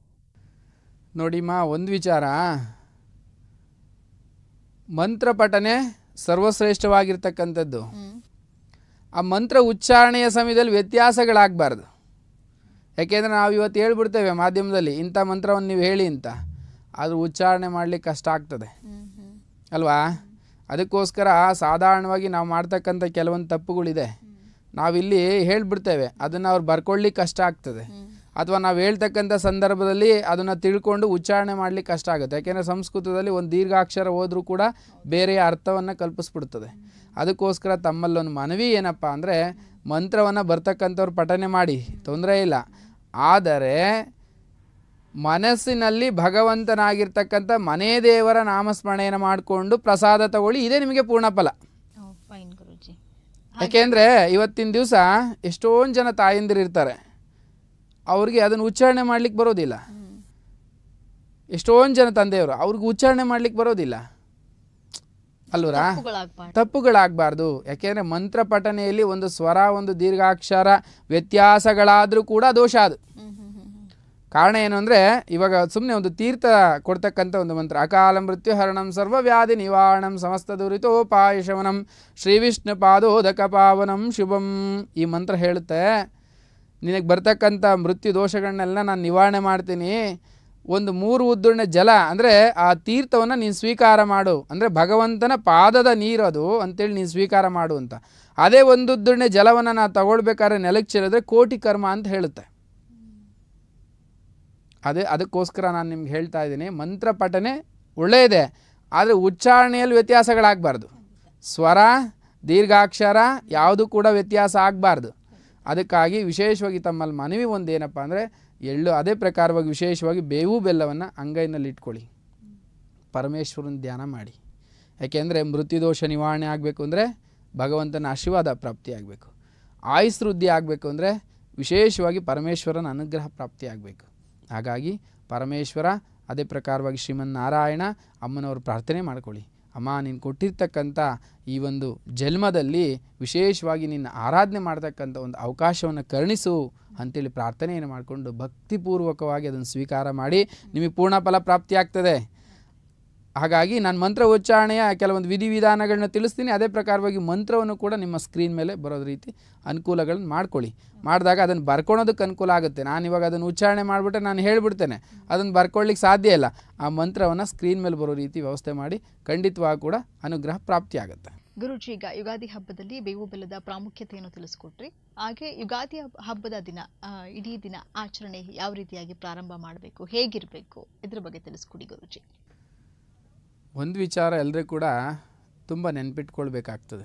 ನೋಡಿಮ್ಮ ಒಂದು ವಿಚಾರ ಮಂತ್ರ ಪಠನೆ ಸರ್ವಶ್ರೇಷ್ಠವಾಗಿರ್ತಕ್ಕಂಥದ್ದು ಆ ಮಂತ್ರ ಉಚ್ಚಾರಣೆಯ ಸಮಯದಲ್ಲಿ ವ್ಯತ್ಯಾಸಗಳಾಗಬಾರ್ದು ಯಾಕೆಂದರೆ ನಾವು ಇವತ್ತು ಹೇಳ್ಬಿಡ್ತೇವೆ ಮಾಧ್ಯಮದಲ್ಲಿ ಇಂಥ ಮಂತ್ರವನ್ನು ನೀವು ಹೇಳಿ ಅಂತ ಆದರೂ ಉಚ್ಚಾರಣೆ ಮಾಡಲಿಕ್ಕೆ ಕಷ್ಟ ಆಗ್ತದೆ ಅಲ್ವಾ ಅದಕ್ಕೋಸ್ಕರ ಸಾಧಾರಣವಾಗಿ ನಾವು ಮಾಡ್ತಕ್ಕಂಥ ಕೆಲವೊಂದು ತಪ್ಪುಗಳಿದೆ ನಾವಿಲ್ಲಿ ಹೇಳ್ಬಿಡ್ತೇವೆ ಅದನ್ನು ಅವ್ರು ಬರ್ಕೊಳ್ಳಿಕ್ಕೆ ಕಷ್ಟ ಆಗ್ತದೆ ಅಥವಾ ನಾವು ಹೇಳ್ತಕ್ಕಂಥ ಸಂದರ್ಭದಲ್ಲಿ ಅದನ್ನು ತಿಳ್ಕೊಂಡು ಉಚ್ಚಾರಣೆ ಮಾಡ್ಲಿಕ್ಕೆ ಕಷ್ಟ ಆಗುತ್ತೆ ಯಾಕೆಂದರೆ ಸಂಸ್ಕೃತದಲ್ಲಿ ಒಂದು ದೀರ್ಘಾಕ್ಷರ ಹೋದರೂ ಕೂಡ ಬೇರೆಯ ಅರ್ಥವನ್ನು ಕಲ್ಪಿಸ್ಬಿಡ್ತದೆ ಅದಕ್ಕೋಸ್ಕರ ತಮ್ಮಲ್ಲೊಂದು ಮನವಿ ಏನಪ್ಪ ಅಂದರೆ ಮಂತ್ರವನ್ನು ಬರ್ತಕ್ಕಂಥವ್ರು ಪಠನೆ ಮಾಡಿ ತೊಂದರೆ ಇಲ್ಲ ಆದರೆ ಮನಸ್ಸಿನಲ್ಲಿ ಭಗವಂತನಾಗಿರ್ತಕ್ಕಂಥ ಮನೆ ದೇವರ ನಾಮಸ್ಮರಣೆಯನ್ನು ಮಾಡಿಕೊಂಡು ಪ್ರಸಾದ ತಗೊಳ್ಳಿ ಇದೇ ನಿಮಗೆ ಪೂರ್ಣ ಫಲ ಫೈನ್ ಗುರೂಜಿ ಯಾಕೆಂದರೆ ಇವತ್ತಿನ ದಿವಸ ಎಷ್ಟೊಂದು ಜನ ತಾಯಂದಿರು ಇರ್ತಾರೆ ಅವ್ರಿಗೆ ಅದನ್ನು ಉಚ್ಚಾರಣೆ ಮಾಡ್ಲಿಕ್ಕೆ ಬರೋದಿಲ್ಲ ಎಷ್ಟೊಂದು ಜನ ತಂದೆಯವರು ಅವ್ರಿಗೆ ಉಚ್ಚಾರಣೆ ಮಾಡ್ಲಿಕ್ಕೆ ಬರೋದಿಲ್ಲ ಅಲ್ವರಾ ತಪ್ಪುಗಳಾಗ್ಬಾರ್ದು ತಪ್ಪುಗಳಾಗಬಾರ್ದು ಯಾಕೆಂದರೆ ಮಂತ್ರ ಪಠನೆಯಲ್ಲಿ ಒಂದು ಸ್ವರ ಒಂದು ದೀರ್ಘಾಕ್ಷರ ವ್ಯತ್ಯಾಸಗಳಾದರೂ ಕೂಡ ದೋಷ ಅದು ಹ್ಮ್ ಹ್ಮ್ ಹ್ಮ್ ಹ್ಮ್ ಕಾರಣ ಏನು ಅಂದರೆ ಇವಾಗ ಸುಮ್ಮನೆ ಒಂದು ತೀರ್ಥ ಕೊಡ್ತಕ್ಕಂಥ ಒಂದು ಮಂತ್ರ ಅಕಾಲ ಮೃತ್ಯು ಹರಣಂ ಸರ್ವ ವ್ಯಾಧಿ ನಿವಾರಣಂ ಸಮಸ್ತ ದುರಿತೋಪಾಯ ಶವನಂ ಶ್ರೀ ವಿಷ್ಣು ಪಾದೋದಕ ಪಾವನಂ ಶುಭಂ ಈ ಮಂತ್ರ ಹೇಳುತ್ತೆ ನಿನಗೆ ಬರ್ತಕ್ಕಂಥ ಮೃತ್ಯು ದೋಷಗಳನ್ನೆಲ್ಲ ನಾನು ನಿವಾರಣೆ ಮಾಡ್ತೀನಿ ಒಂದು ಮೂರು ಉದ್ದುಣ್ಣ ಜಲ ಅಂದರೆ ಆ ತೀರ್ಥವನ್ನು ನೀನು ಸ್ವೀಕಾರ ಮಾಡು ಅಂದರೆ ಭಗವಂತನ ಪಾದದ ನೀರು ಅದು ಅಂತೇಳಿ ನೀನು ಸ್ವೀಕಾರ ಮಾಡು ಅಂತ ಅದೇ ಒಂದು ಉದ್ದುಣ್ಣೆ ಜಲವನ್ನು ನಾನು ತಗೊಳ್ಬೇಕಾದ್ರೆ ನೆಲಕ್ಕೆ ಚೆಲ್ಲಿದ್ರೆ ಕೋಟಿ ಕರ್ಮ ಅಂತ ಹೇಳುತ್ತೆ ಅದೇ ಅದಕ್ಕೋಸ್ಕರ ನಾನು ನಿಮ್ಗೆ ಹೇಳ್ತಾ ಇದ್ದೀನಿ ಮಂತ್ರ ಪಠನೆ ಒಳ್ಳೆಯದೇ ಆದರೆ ಉಚ್ಚಾರಣೆಯಲ್ಲಿ ವ್ಯತ್ಯಾಸಗಳಾಗಬಾರ್ದು ಸ್ವರ ದೀರ್ಘಾಕ್ಷರ ಯಾವುದು ಕೂಡ ವ್ಯತ್ಯಾಸ ಆಗಬಾರ್ದು ಅದಕ್ಕಾಗಿ ವಿಶೇಷವಾಗಿ ತಮ್ಮಲ್ಲಿ ಮನವಿ ಒಂದು ಏನಪ್ಪ ಅಂದರೆ ಎಳ್ಳು ಅದೇ ಪ್ರಕಾರವಾಗಿ ವಿಶೇಷವಾಗಿ ಬೇವು ಬೆಲ್ಲವನ್ನು ಅಂಗೈನಲ್ಲಿ ಇಟ್ಕೊಳ್ಳಿ ಪರಮೇಶ್ವರನ ಧ್ಯಾನ ಮಾಡಿ ಯಾಕೆಂದರೆ ಮೃತ್ಯುದೋಷ ನಿವಾರಣೆ ಆಗಬೇಕು ಅಂದರೆ ಭಗವಂತನ ಆಶೀರ್ವಾದ ಪ್ರಾಪ್ತಿಯಾಗಬೇಕು ಆಯುಸ್ ವೃದ್ಧಿ ಆಗಬೇಕು ಅಂದರೆ ವಿಶೇಷವಾಗಿ ಪರಮೇಶ್ವರನ ಅನುಗ್ರಹ ಪ್ರಾಪ್ತಿಯಾಗಬೇಕು ಹಾಗಾಗಿ ಪರಮೇಶ್ವರ ಅದೇ ಪ್ರಕಾರವಾಗಿ ಶ್ರೀಮನ್ನಾರಾಯಣ ಅಮ್ಮನವರು ಪ್ರಾರ್ಥನೆ ಮಾಡ್ಕೊಳ್ಳಿ ಅಮ್ಮ ನೀನು ಕೊಟ್ಟಿರ್ತಕ್ಕಂಥ ಈ ಒಂದು ಜನ್ಮದಲ್ಲಿ ವಿಶೇಷವಾಗಿ ನಿನ್ನ ಆರಾಧನೆ ಮಾಡ್ತಕ್ಕಂಥ ಒಂದು ಅವಕಾಶವನ್ನು ಕರುಣಿಸು ಅಂತೇಳಿ ಪ್ರಾರ್ಥನೆಯನ್ನು ಮಾಡಿಕೊಂಡು ಭಕ್ತಿಪೂರ್ವಕವಾಗಿ ಅದನ್ನು ಸ್ವೀಕಾರ ಮಾಡಿ ನಿಮಗೆ ಪೂರ್ಣ ಫಲ ಪ್ರಾಪ್ತಿಯಾಗ್ತದೆ ಹಾಗಾಗಿ ನಾನು ಮಂತ್ರ ಉಚ್ಚಾರಣೆಯ ಕೆಲವೊಂದು ವಿಧಿವಿಧಾನಗಳನ್ನ ತಿಳಿಸ್ತೀನಿ ಅದೇ ಪ್ರಕಾರವಾಗಿ ಮಂತ್ರವನ್ನು ಕೂಡ ನಿಮ್ಮ ಸ್ಕ್ರೀನ್ ಮೇಲೆ ಬರೋದು ರೀತಿ ಅನುಕೂಲಗಳನ್ನ ಮಾಡ್ಕೊಳ್ಳಿ ಮಾಡಿದಾಗ ಅದನ್ನು ಬರ್ಕೊಳೋದಕ್ಕೆ ಅನುಕೂಲ ಆಗುತ್ತೆ ನಾನು ಇವಾಗ ಅದನ್ನು ಉಚ್ಚಾರಣೆ ಮಾಡಿಬಿಟ್ರೆ ನಾನು ಹೇಳಿಬಿಡ್ತೇನೆ ಅದನ್ನು ಬರ್ಕೊಳ್ಳಿಕ್ಕೆ ಸಾಧ್ಯ ಇಲ್ಲ ಆ ಮಂತ್ರವನ್ನು ಸ್ಕ್ರೀನ್ ಮೇಲೆ ಬರೋ ರೀತಿ ವ್ಯವಸ್ಥೆ ಮಾಡಿ ಖಂಡಿತವಾಗಿ ಕೂಡ ಅನುಗ್ರಹ ಪ್ರಾಪ್ತಿಯಾಗುತ್ತೆ ಗುರುಜಿ ಈಗ ಯುಗಾದಿ ಹಬ್ಬದಲ್ಲಿ ಬೇವು ಬೆಲ್ಲದ ಪ್ರಾಮುಖ್ಯತೆಯನ್ನು ತಿಳಿಸ್ಕೊಟ್ರಿ ಹಾಗೆ ಯುಗಾದಿ ಹಬ್ಬ- ಹಬ್ಬದ ದಿನ ಆ, ಇಡೀ ದಿನ ಆಚರಣೆ ಯಾವ ರೀತಿಯಾಗಿ ಪ್ರಾರಂಭ ಮಾಡಬೇಕು ಹೇಗಿರಬೇಕು ಇದ್ರ ಬಗ್ಗೆ ತಿಳಿಸ್ಕೊಡಿ ಗುರುಜಿ ಒಂದು ವಿಚಾರ ಎಲ್ಲರೂ ಕೂಡ ತುಂಬ ನೆನ್ಪಿಟ್ಕೊಳ್ಬೇಕಾಗ್ತದೆ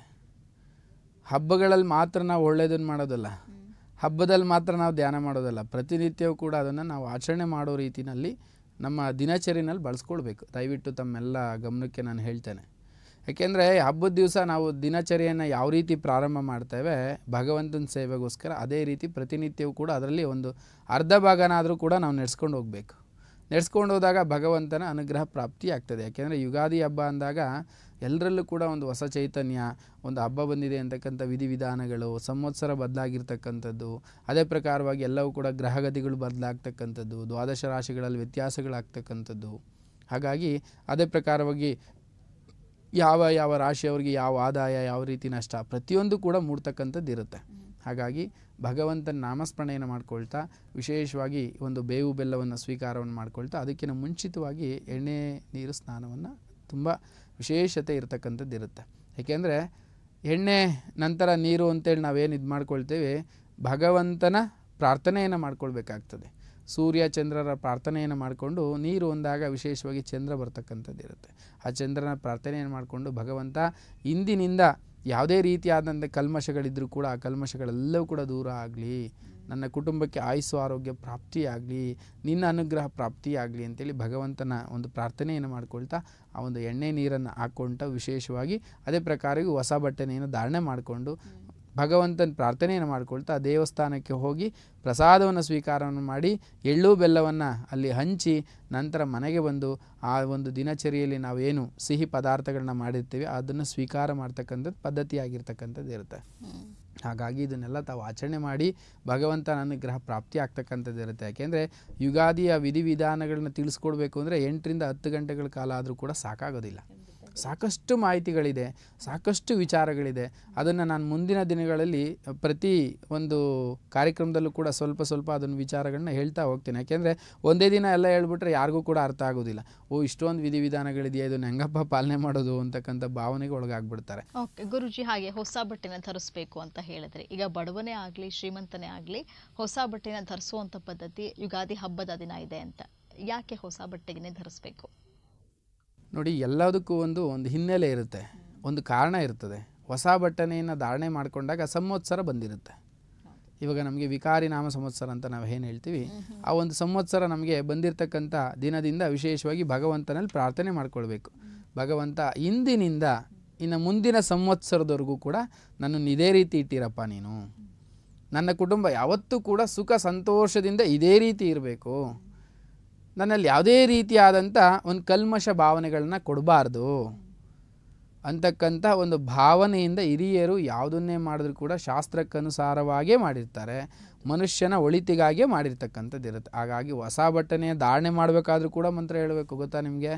ಹಬ್ಬಗಳಲ್ಲಿ ಮಾತ್ರ ನಾವು ಒಳ್ಳೆಯದನ್ನು ಮಾಡೋದಲ್ಲ ಹಬ್ಬದಲ್ಲಿ ಮಾತ್ರ ನಾವು ಧ್ಯಾನ ಮಾಡೋದಲ್ಲ ಪ್ರತಿನಿತ್ಯವೂ ಕೂಡ ಅದನ್ನು ನಾವು ಆಚರಣೆ ಮಾಡೋ ರೀತಿಯಲ್ಲಿ ನಮ್ಮ ದಿನಚರಿನಲ್ಲಿ ಬಳಸ್ಕೊಳ್ಬೇಕು ದಯವಿಟ್ಟು ತಮ್ಮೆಲ್ಲ ಗಮನಕ್ಕೆ ನಾನು ಹೇಳ್ತೇನೆ ಯಾಕೆಂದರೆ ಹಬ್ಬದ ದಿವಸ ನಾವು ದಿನಚರಿಯನ್ನು ಯಾವ ರೀತಿ ಪ್ರಾರಂಭ ಮಾಡ್ತೇವೆ ಭಗವಂತನ ಸೇವೆಗೋಸ್ಕರ ಅದೇ ರೀತಿ ಪ್ರತಿನಿತ್ಯವೂ ಕೂಡ ಅದರಲ್ಲಿ ಒಂದು ಅರ್ಧ ಭಾಗನಾದರೂ ಕೂಡ ನಾವು ನಡೆಸ್ಕೊಂಡು ಹೋಗಬೇಕು ನಡೆಸ್ಕೊಂಡು ಹೋದಾಗ ಭಗವಂತನ ಅನುಗ್ರಹ ಪ್ರಾಪ್ತಿ ಆಗ್ತದೆ ಯಾಕೆಂದರೆ ಯುಗಾದಿ ಹಬ್ಬ ಅಂದಾಗ ಎಲ್ಲರಲ್ಲೂ ಕೂಡ ಒಂದು ಹೊಸ ಚೈತನ್ಯ ಒಂದು ಹಬ್ಬ ಬಂದಿದೆ ಅಂತಕ್ಕಂಥ ವಿಧಿವಿಧಾನಗಳು ಸಂವತ್ಸರ ಬದಲಾಗಿರ್ತಕ್ಕಂಥದ್ದು ಅದೇ ಪ್ರಕಾರವಾಗಿ ಎಲ್ಲವೂ ಕೂಡ ಗ್ರಹಗತಿಗಳು ಬದಲಾಗ್ತಕ್ಕಂಥದ್ದು ದ್ವಾದಶ ರಾಶಿಗಳಲ್ಲಿ ವ್ಯತ್ಯಾಸಗಳಾಗ್ತಕ್ಕಂಥದ್ದು ಹಾಗಾಗಿ ಅದೇ ಪ್ರಕಾರವಾಗಿ ಯಾವ ಯಾವ ರಾಶಿಯವರಿಗೆ ಯಾವ ಆದಾಯ ಯಾವ ರೀತಿ ನಷ್ಟ ಪ್ರತಿಯೊಂದು ಕೂಡ ಮೂಡ್ತಕ್ಕಂಥದ್ದು ಇರುತ್ತೆ ಹಾಗಾಗಿ ಭಗವಂತನ ನಾಮಸ್ಮರಣೆಯನ್ನು ಮಾಡ್ಕೊಳ್ತಾ ವಿಶೇಷವಾಗಿ ಒಂದು ಬೇವು ಬೆಲ್ಲವನ್ನು ಸ್ವೀಕಾರವನ್ನು ಮಾಡ್ಕೊಳ್ತಾ ಅದಕ್ಕಿಂತ ಮುಂಚಿತವಾಗಿ ಎಣ್ಣೆ ನೀರು ಸ್ನಾನವನ್ನು ತುಂಬ ವಿಶೇಷತೆ ಇರತಕ್ಕಂಥದ್ದು ಇರುತ್ತೆ ಏಕೆಂದರೆ ಎಣ್ಣೆ ನಂತರ ನೀರು ಅಂತೇಳಿ ನಾವೇನು ಇದು ಮಾಡ್ಕೊಳ್ತೇವೆ ಭಗವಂತನ ಪ್ರಾರ್ಥನೆಯನ್ನು ಮಾಡ್ಕೊಳ್ಬೇಕಾಗ್ತದೆ ಸೂರ್ಯ ಚಂದ್ರರ ಪ್ರಾರ್ಥನೆಯನ್ನು ಮಾಡಿಕೊಂಡು ನೀರು ಒಂದಾಗ ವಿಶೇಷವಾಗಿ ಚಂದ್ರ ಬರ್ತಕ್ಕಂಥದ್ದು ಇರುತ್ತೆ ಆ ಚಂದ್ರನ ಪ್ರಾರ್ಥನೆಯನ್ನು ಮಾಡಿಕೊಂಡು ಭಗವಂತ ಇಂದಿನಿಂದ ಯಾವುದೇ ರೀತಿಯಾದಂಥ ಕಲ್ಮಶಗಳಿದ್ದರೂ ಕೂಡ ಆ ಕಲ್ಮಶಗಳೆಲ್ಲವೂ ಕೂಡ ದೂರ ಆಗಲಿ ನನ್ನ ಕುಟುಂಬಕ್ಕೆ ಆಯುಸ್ಸು ಆರೋಗ್ಯ ಪ್ರಾಪ್ತಿಯಾಗಲಿ ನಿನ್ನ ಅನುಗ್ರಹ ಪ್ರಾಪ್ತಿಯಾಗಲಿ ಅಂತೇಳಿ ಭಗವಂತನ ಒಂದು ಪ್ರಾರ್ಥನೆಯನ್ನು ಮಾಡ್ಕೊಳ್ತಾ ಆ ಒಂದು ಎಣ್ಣೆ ನೀರನ್ನು ಹಾಕ್ಕೊಳ್ತಾ ವಿಶೇಷವಾಗಿ ಅದೇ ಪ್ರಕಾರವಾಗಿ ಹೊಸ ಬಟ್ಟೆನೆಯನ್ನು ಧಾರಣೆ ಮಾಡಿಕೊಂಡು ಭಗವಂತನ ಪ್ರಾರ್ಥನೆಯನ್ನು ಮಾಡ್ಕೊಳ್ತಾ ದೇವಸ್ಥಾನಕ್ಕೆ ಹೋಗಿ ಪ್ರಸಾದವನ್ನು ಸ್ವೀಕಾರವನ್ನು ಮಾಡಿ ಎಳ್ಳು ಬೆಲ್ಲವನ್ನು ಅಲ್ಲಿ ಹಂಚಿ ನಂತರ ಮನೆಗೆ ಬಂದು ಆ ಒಂದು ದಿನಚರಿಯಲ್ಲಿ ನಾವೇನು ಸಿಹಿ ಪದಾರ್ಥಗಳನ್ನ ಮಾಡಿರ್ತೀವಿ ಅದನ್ನು ಸ್ವೀಕಾರ ಮಾಡ್ತಕ್ಕಂಥದ್ದು ಪದ್ಧತಿಯಾಗಿರ್ತಕ್ಕಂಥದ್ದು ಇರುತ್ತೆ ಹಾಗಾಗಿ ಇದನ್ನೆಲ್ಲ ತಾವು ಆಚರಣೆ ಮಾಡಿ ಭಗವಂತನ ಅನುಗ್ರಹ ಪ್ರಾಪ್ತಿ ಆಗ್ತಕ್ಕಂಥದ್ದು ಇರುತ್ತೆ ಯಾಕೆಂದರೆ ಯುಗಾದಿಯ ವಿಧಿವಿಧಾನಗಳನ್ನ ತಿಳಿಸ್ಕೊಡ್ಬೇಕು ಅಂದರೆ ಎಂಟರಿಂದ ಹತ್ತು ಗಂಟೆಗಳ ಕಾಲ ಆದರೂ ಕೂಡ ಸಾಕಾಗೋದಿಲ್ಲ ಸಾಕಷ್ಟು ಮಾಹಿತಿಗಳಿದೆ ಸಾಕಷ್ಟು ವಿಚಾರಗಳಿದೆ ಅದನ್ನು ನಾನು ಮುಂದಿನ ದಿನಗಳಲ್ಲಿ ಪ್ರತಿ ಒಂದು ಕಾರ್ಯಕ್ರಮದಲ್ಲೂ ಕೂಡ ಸ್ವಲ್ಪ ಸ್ವಲ್ಪ ಅದನ್ನು ವಿಚಾರಗಳನ್ನ ಹೇಳ್ತಾ ಹೋಗ್ತೀನಿ ಯಾಕೆಂದರೆ ಒಂದೇ ದಿನ ಎಲ್ಲ ಹೇಳ್ಬಿಟ್ರೆ ಯಾರಿಗೂ ಕೂಡ ಅರ್ಥ ಆಗೋದಿಲ್ಲ ಓ ಇಷ್ಟೊಂದು ವಿಧಿವಿಧಾನಗಳಿದೆಯಾ ಇದನ್ನು ಹೆಂಗಪ್ಪ ಪಾಲನೆ ಮಾಡೋದು ಅಂತಕ್ಕಂಥ ಭಾವನೆಗೆ ಒಳಗಾಗ್ಬಿಡ್ತಾರೆ ಓಕೆ ಗುರುಜಿ ಹಾಗೆ ಹೊಸ ಬಟ್ಟೆನ ಧರಿಸ್ಬೇಕು ಅಂತ ಹೇಳಿದ್ರೆ ಈಗ ಬಡವನೇ ಆಗಲಿ ಶ್ರೀಮಂತನೇ ಆಗಲಿ ಹೊಸ ಬಟ್ಟೆನ ಧರಿಸುವಂಥ ಪದ್ಧತಿ ಯುಗಾದಿ ಹಬ್ಬದ ದಿನ ಇದೆ ಅಂತ ಯಾಕೆ ಹೊಸ ಬಟ್ಟೆಗೆ ಧರಿಸ್ಬೇಕು ನೋಡಿ ಎಲ್ಲದಕ್ಕೂ ಒಂದು ಒಂದು ಹಿನ್ನೆಲೆ ಇರುತ್ತೆ ಒಂದು ಕಾರಣ ಇರ್ತದೆ ಹೊಸ ಬಟ್ಟನೆಯನ್ನು ಧಾರಣೆ ಮಾಡಿಕೊಂಡಾಗ ಸಂವತ್ಸರ ಬಂದಿರುತ್ತೆ ಇವಾಗ ನಮಗೆ ವಿಕಾರಿ ನಾಮ ಸಂವತ್ಸರ ಅಂತ ನಾವು ಏನು ಹೇಳ್ತೀವಿ ಆ ಒಂದು ಸಂವತ್ಸರ ನಮಗೆ ಬಂದಿರತಕ್ಕಂಥ ದಿನದಿಂದ ವಿಶೇಷವಾಗಿ ಭಗವಂತನಲ್ಲಿ ಪ್ರಾರ್ಥನೆ ಮಾಡ್ಕೊಳ್ಬೇಕು ಭಗವಂತ ಇಂದಿನಿಂದ ಇನ್ನು ಮುಂದಿನ ಸಂವತ್ಸರದವರೆಗೂ ಕೂಡ ನನ್ನನ್ನು ಇದೇ ರೀತಿ ಇಟ್ಟಿರಪ್ಪ ನೀನು ನನ್ನ ಕುಟುಂಬ ಯಾವತ್ತೂ ಕೂಡ ಸುಖ ಸಂತೋಷದಿಂದ ಇದೇ ರೀತಿ ಇರಬೇಕು ನನ್ನಲ್ಲಿ ಯಾವುದೇ ರೀತಿಯಾದಂಥ ಒಂದು ಕಲ್ಮಶ ಭಾವನೆಗಳನ್ನ ಕೊಡಬಾರ್ದು ಅಂತಕ್ಕಂಥ ಒಂದು ಭಾವನೆಯಿಂದ ಹಿರಿಯರು ಯಾವುದನ್ನೇ ಮಾಡಿದ್ರು ಕೂಡ ಶಾಸ್ತ್ರಕ್ಕನುಸಾರವಾಗೇ ಮಾಡಿರ್ತಾರೆ ಮನುಷ್ಯನ ಒಳಿತಿಗಾಗಿಯೇ ಮಾಡಿರ್ತಕ್ಕಂಥದ್ದು ಇರುತ್ತೆ ಹಾಗಾಗಿ ಹೊಸ ಬಟ್ಟೆನೇ ಧಾರಣೆ ಮಾಡಬೇಕಾದ್ರೂ ಕೂಡ ಮಂತ್ರ ಹೇಳಬೇಕು ಗೊತ್ತಾ ನಿಮಗೆ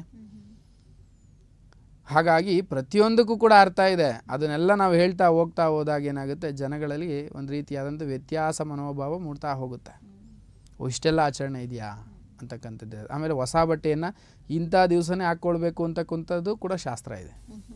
ಹಾಗಾಗಿ ಪ್ರತಿಯೊಂದಕ್ಕೂ ಕೂಡ ಅರ್ಥ ಇದೆ ಅದನ್ನೆಲ್ಲ ನಾವು ಹೇಳ್ತಾ ಹೋಗ್ತಾ ಹೋದಾಗ ಏನಾಗುತ್ತೆ ಜನಗಳಲ್ಲಿ ಒಂದು ರೀತಿಯಾದಂಥ ವ್ಯತ್ಯಾಸ ಮನೋಭಾವ ಮೂಡ್ತಾ ಹೋಗುತ್ತೆ ಓ ಇಷ್ಟೆಲ್ಲ ಆಚರಣೆ ಇದೆಯಾ ಅಂತಕ್ಕಂಥದ್ದು ಆಮೇಲೆ ಹೊಸ ಬಟ್ಟೆಯನ್ನು ಇಂಥ ದಿವಸನೇ ಹಾಕ್ಕೊಳ್ಬೇಕು ಅಂತಕ್ಕಂಥದ್ದು ಕೂಡ ಶಾಸ್ತ್ರ ಇದೆ